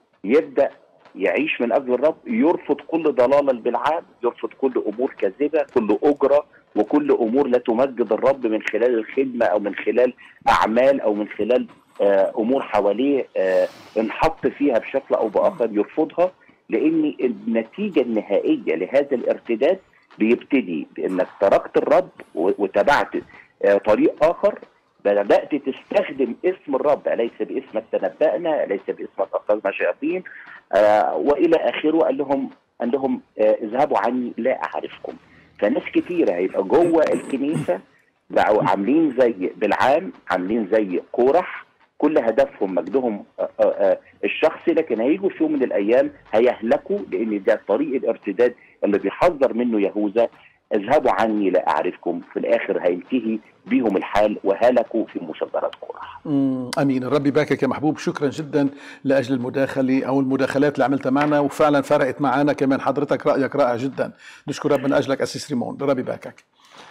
يبدا يعيش من اجل الرب يرفض كل ضلاله بالعام يرفض كل امور كاذبه كل اجره وكل امور لا تمجد الرب من خلال الخدمه او من خلال اعمال او من خلال آه، امور حواليه آه، انحط فيها بشكل او باخر يرفضها لان النتيجه النهائيه لهذا الارتداد بيبتدي بانك تركت الرب و- وتبعت آه، طريق اخر بدات تستخدم اسم الرب ليس باسمك تنبأنا ليس باسمك اخرجنا شياطين آه، والى اخره قال لهم قال لهم آه، اذهبوا عني لا اعرفكم فناس كتيره هيبقى جوه الكنيسه بقوا عاملين زي بالعام عاملين زي كورح كل هدفهم مجدهم آه، آه، آه، الشخصي لكن هيجوا في يوم من الايام هيهلكوا لان ده طريق الارتداد اللي بيحذر منه يهوذا اذهبوا عني لا اعرفكم في الاخر هينتهي بيهم الحال وهلكوا في مشاجرات قرح مم، امين الرب يباركك يا محبوب شكرا جدا لاجل المداخله او المداخلات اللي عملتها معنا وفعلا فرقت معنا كمان حضرتك رايك رائع جدا نشكر رب من اجلك اسيس ريمون الرب يباركك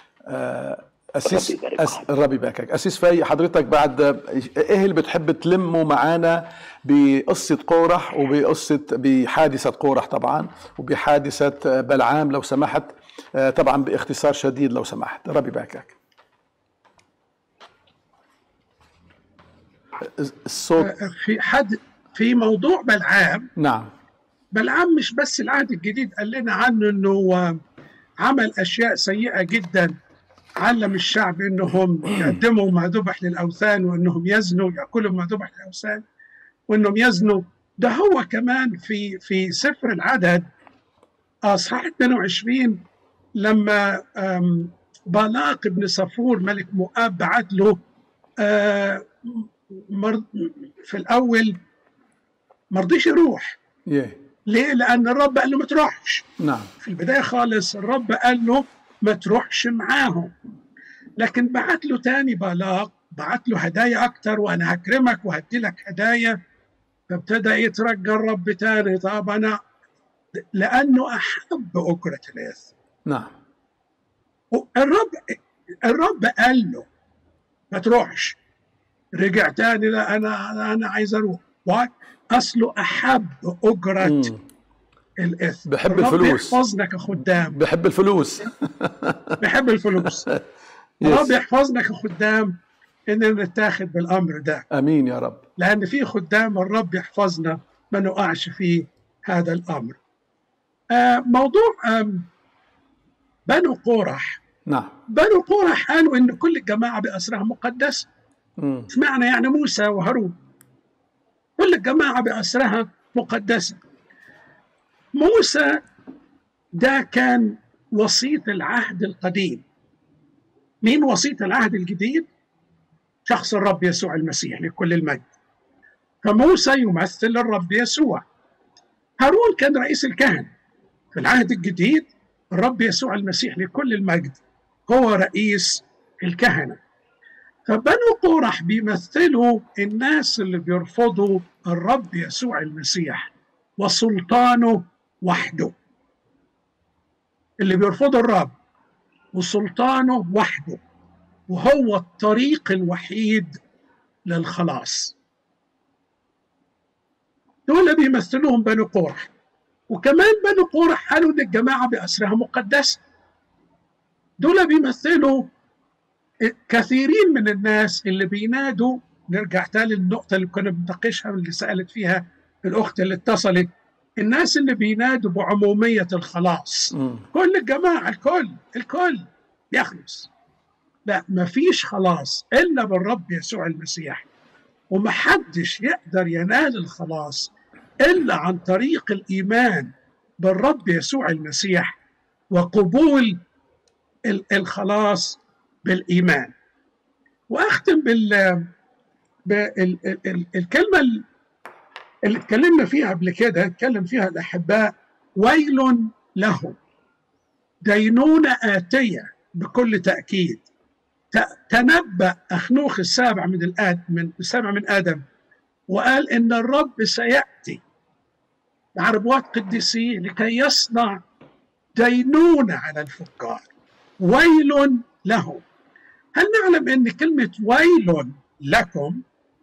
آه، اسيس الرب يبارك أس... معك. الرب يباركك اسيس في حضرتك بعد ايه اللي بتحب تلمه معانا بقصه قورح وبقصه بحادثه قورح طبعا وبحادثه بلعام لو سمحت آه، طبعا باختصار شديد لو سمحت الرب يباركك الصوت في حد في موضوع بلعام نعم بلعام مش بس العهد الجديد قال لنا عنه انه عمل اشياء سيئه جدا علم الشعب انهم يقدموا ما ذبح للاوثان وانهم يزنوا ياكلوا ما ذبح للاوثان وانهم يزنوا ده هو كمان في في سفر العدد اصحاح 22 لما آم، بالاق بن صفور ملك مؤاب بعت له آه، مر- في الاول ما رضيش يروح يه ليه؟ لأن الرب قال له ما تروحش نعم في البداية خالص الرب قال له ما تروحش معاهم لكن بعت له تاني بالاق بعت له هدايا أكتر وأنا هكرمك وهدي لك هدايا فابتدى يترجى الرب تاني طب أنا لأنه أحب أجرة الإثم نعم الرب الرب قال له ما تروحش رجع تاني لا أنا أنا عايز أروح واي؟ أصله أحب أجرة مم. الإثم بحب الرب الفلوس. يحفظنا كخدام بحب الفلوس بحب الفلوس الرب يحفظنا كخدام اننا نتاخد بالامر ده امين يا رب لان في خدام الرب يحفظنا ما نقعش في هذا الامر آه موضوع آم، بنو قورح نعم بنو قورح قالوا ان كل الجماعه باسرها مقدسه مم. اشمعنى يعني موسى وهارون كل الجماعه باسرها مقدسه موسى ده كان وسيط العهد القديم مين وسيط العهد الجديد شخص الرب يسوع المسيح لكل المجد فموسى يمثل الرب يسوع هارون كان رئيس الكهنة في العهد الجديد الرب يسوع المسيح لكل المجد هو رئيس الكهنة فبنو قورح بيمثلوا الناس اللي بيرفضوا الرب يسوع المسيح وسلطانه وحده اللي بيرفضوا الرب وسلطانه وحده وهو الطريق الوحيد للخلاص دول بيمثلوهم بنو قورح وكمان بنو قورح قالوا ان الجماعه باسرها مقدسه دول بيمثلوا كثيرين من الناس اللي بينادوا نرجع تاني للنقطة اللي كنا بنناقشها واللي سألت فيها الأخت اللي اتصلت الناس اللي بينادوا بعمومية الخلاص مم. كل الجماعة الكل الكل يخلص لا مفيش خلاص إلا بالرب يسوع المسيح ومحدش يقدر ينال الخلاص إلا عن طريق الإيمان بالرب يسوع المسيح وقبول ال- الخلاص بالإيمان وأختم بال بال- ال- ال- الكلمة ال- اللي اتكلمنا فيها قبل كده اتكلم فيها الأحباء ويل لهم دينونة آتية بكل تأكيد ت- تنبأ أخنوخ السابع من الآد من السابع من آدم وقال إن الرب سيأتي مع ربوات قديسيه لكي يصنع دينونة على الفجار ويل لهم هل نعلم أن كلمة ويل لكم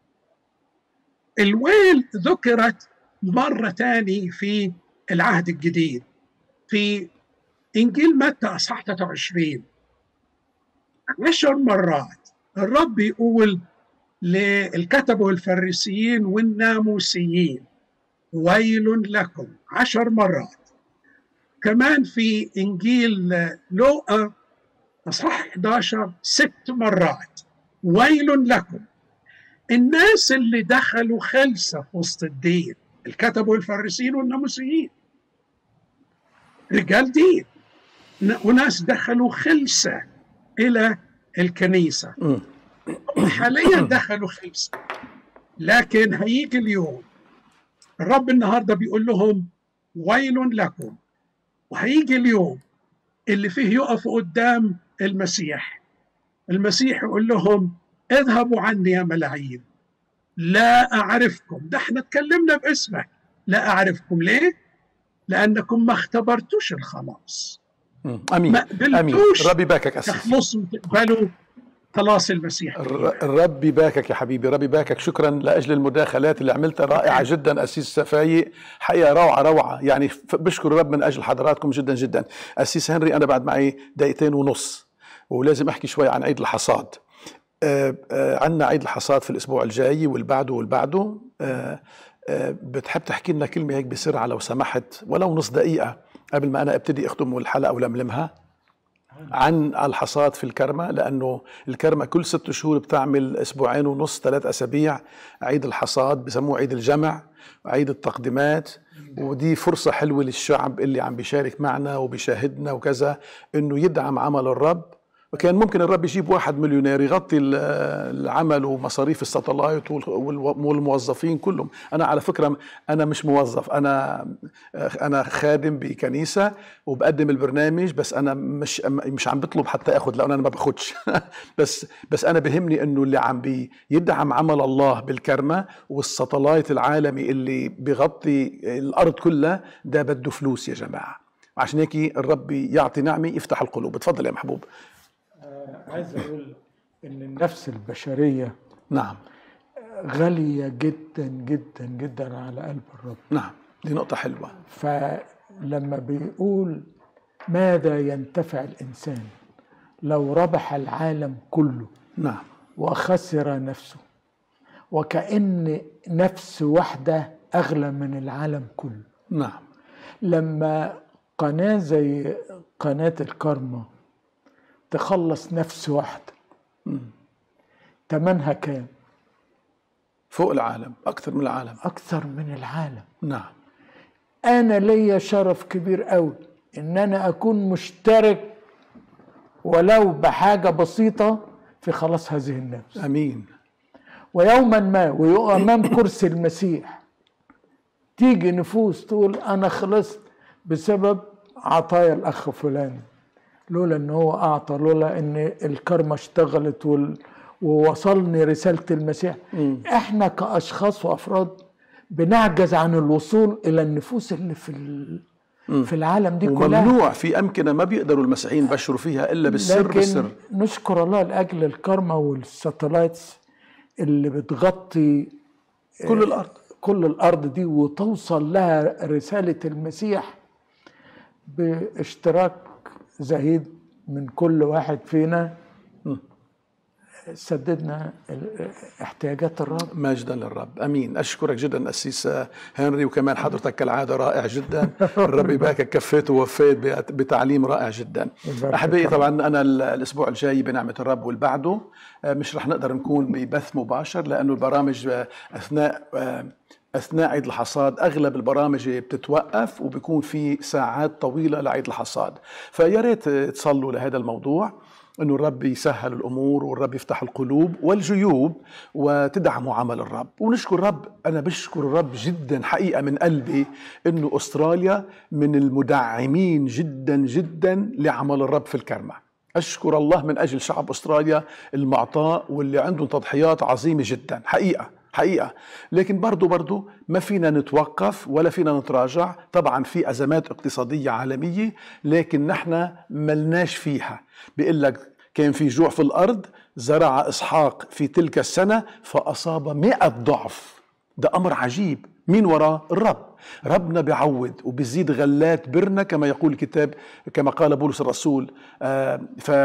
الويل ذكرت مرة تاني في العهد الجديد في إنجيل متى أصحاح 23 عشر مرات الرب يقول للكتبة والفريسيين والناموسيين ويل لكم عشر مرات كمان في إنجيل لوقا أصحاح 11 ست مرات ويل لكم الناس اللي دخلوا خلسة في وسط الدين الكتبة والفريسيين والناموسيين رجال دين ن- وناس دخلوا خلسة إلى الكنيسة مم. حاليا دخلوا خلسة لكن هيجي اليوم الرب النهاردة بيقول لهم ويل لكم وهيجي اليوم اللي فيه يقفوا قدام المسيح المسيح يقول لهم اذهبوا عني يا ملاعين لا أعرفكم ده احنا اتكلمنا باسمك لا أعرفكم ليه؟ لأنكم ما اختبرتوش الخلاص مم. امين ما قبلتوش امين الرب يباركك اسيس تخلصوا وتقبلوا خلاص المسيح الر- الرب يباركك يا حبيبي ربي يباركك شكرا لاجل المداخلات اللي عملتها رائعه جدا اسيس فايق حقيقه روعه روعه يعني ف- بشكر الرب من اجل حضراتكم جدا جدا اسيس هنري انا بعد معي دقيقتين ونص ولازم احكي شوي عن عيد الحصاد آه، آه، عندنا عيد الحصاد في الاسبوع الجاي والبعده والبعده آه، آه، بتحب تحكي لنا كلمه هيك بسرعه لو سمحت ولو نص دقيقه قبل ما انا ابتدي اختم الحلقه ولملمها عن الحصاد في الكرمة لأنه الكرمة كل ست شهور بتعمل أسبوعين ونص ثلاث أسابيع عيد الحصاد بسموه عيد الجمع وعيد التقديمات ودي فرصة حلوة للشعب اللي عم بيشارك معنا وبيشاهدنا وكذا إنه يدعم عمل الرب وكان ممكن الرب يجيب واحد مليونير يغطي ال- العمل ومصاريف الساتلايت وال- وال- والموظفين كلهم انا على فكره انا مش موظف انا انا خادم بكنيسه وبقدم البرنامج بس انا مش مش عم بطلب حتى اخذ لانه انا ما باخذش بس بس انا بهمني انه اللي عم بيدعم عمل الله بالكرمه والساتلايت العالمي اللي بيغطي الارض كلها ده بده فلوس يا جماعه عشان هيك الرب يعطي نعمه يفتح القلوب تفضل يا محبوب عايز اقول ان النفس البشريه نعم غاليه جدا جدا جدا على قلب الرب نعم دي نقطة حلوة فلما بيقول ماذا ينتفع الانسان لو ربح العالم كله نعم وخسر نفسه وكأن نفس واحدة أغلى من العالم كله نعم لما قناة زي قناة الكارما تخلص نفس واحدة تمنها كام؟ فوق العالم أكثر من العالم أكثر من العالم نعم أنا ليا شرف كبير قوي إن أنا أكون مشترك ولو بحاجة بسيطة في خلاص هذه النفس أمين ويوما ما ويقف امام كرسي المسيح تيجي نفوس تقول انا خلصت بسبب عطايا الاخ فلان لولا ان هو اعطى لولا ان الكرمة اشتغلت وال... ووصلني رسالة المسيح احنا كاشخاص وافراد بنعجز عن الوصول الى النفوس اللي في ال... في العالم دي كلها وممنوع في أمكنة ما بيقدروا المسيحيين يبشروا فيها إلا بالسر لكن بالسر نشكر الله لاجل الكارما والساتلايتس اللي بتغطي كل الارض كل الارض دي وتوصل لها رساله المسيح باشتراك زهيد من كل واحد فينا سددنا ال- احتياجات الرب مجدا للرب امين اشكرك جدا اسيس هنري وكمان حضرتك كالعاده رائع جدا الرب يباركك كفيت ووفيت بت- بتعليم رائع جدا يبارك احبائي فيك. طبعا انا ال- الاسبوع الجاي بنعمه الرب واللي بعده آه، مش رح نقدر نكون ببث مباشر لانه البرامج آه، اثناء آه، اثناء عيد الحصاد اغلب البرامج بتتوقف وبيكون في ساعات طويله لعيد الحصاد فيا ريت آه، تصلوا لهذا الموضوع انه الرب يسهل الامور والرب يفتح القلوب والجيوب وتدعموا عمل الرب ونشكر الرب انا بشكر الرب جدا حقيقه من قلبي انه استراليا من المدعمين جدا جدا لعمل الرب في الكرمه اشكر الله من اجل شعب استراليا المعطاء واللي عندهم تضحيات عظيمه جدا حقيقه حقيقة لكن برضو برضو ما فينا نتوقف ولا فينا نتراجع طبعا في أزمات اقتصادية عالمية لكن نحن ملناش فيها بيقول لك كان في جوع في الأرض زرع إسحاق في تلك السنة فأصاب مئة ضعف ده أمر عجيب مين وراه الرب ربنا بيعوض وبيزيد غلات برنا كما يقول الكتاب كما قال بولس الرسول آه،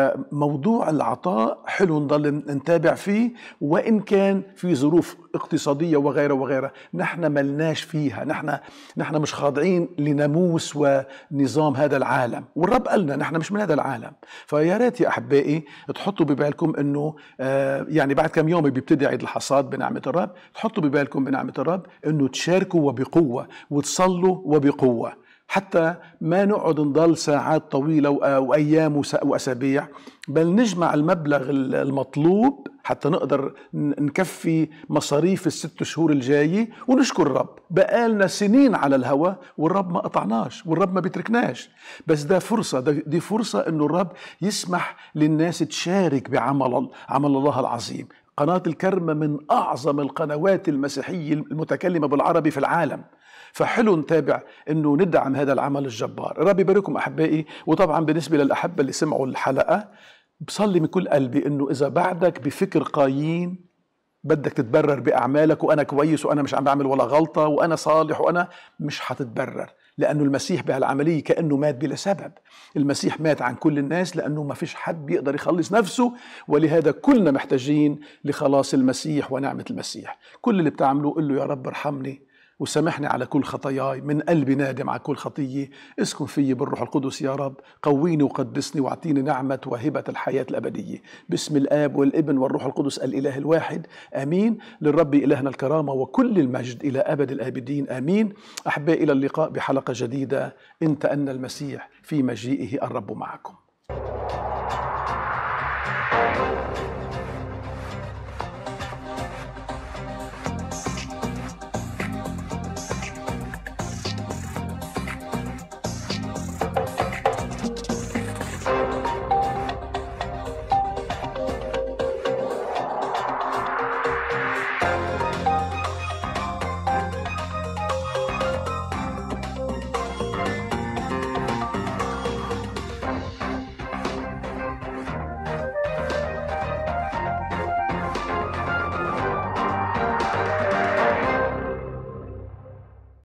فموضوع العطاء حلو نضل نتابع فيه وإن كان في ظروف اقتصادية وغيرها وغيرها نحن ملناش فيها نحن نحن مش خاضعين لناموس ونظام هذا العالم والرب قالنا نحن مش من هذا العالم فيا ريت يا أحبائي تحطوا ببالكم أنه آه، يعني بعد كم يوم بيبتدي عيد الحصاد بنعمة الرب تحطوا ببالكم بنعمة الرب أنه تشاركوا وبقوة وتصلوا وبقوة حتى ما نقعد نضل ساعات طويلة وأ- وأيام وس- وأسابيع بل نجمع المبلغ ال- المطلوب حتى نقدر ن- نكفي مصاريف الست شهور الجاية ونشكر الرب بقالنا سنين على الهوى والرب ما قطعناش والرب ما بيتركناش بس ده فرصة ده دي فرصة انه الرب يسمح للناس تشارك بعمل عمل الله العظيم قناة الكرمة من أعظم القنوات المسيحية المتكلمة بالعربي في العالم فحلو نتابع انه ندعم هذا العمل الجبار الرب يبارككم احبائي وطبعا بالنسبه للاحبه اللي سمعوا الحلقه بصلي من كل قلبي انه اذا بعدك بفكر قايين بدك تتبرر باعمالك وانا كويس وانا مش عم بعمل ولا غلطه وانا صالح وانا مش حتتبرر لانه المسيح بهالعمليه كانه مات بلا سبب المسيح مات عن كل الناس لانه ما فيش حد بيقدر يخلص نفسه ولهذا كلنا محتاجين لخلاص المسيح ونعمه المسيح كل اللي بتعمله قل له يا رب ارحمني وسامحني على كل خطاياي من قلبي نادم على كل خطية اسكن في بالروح القدس يا رب قويني وقدسني واعطيني نعمة وهبة الحياة الأبدية باسم الآب والابن والروح القدس الإله الواحد آمين للرب إلهنا الكرامة وكل المجد إلى أبد الآبدين آمين أحبائي إلى اللقاء بحلقة جديدة انت أن المسيح في مجيئه الرب معكم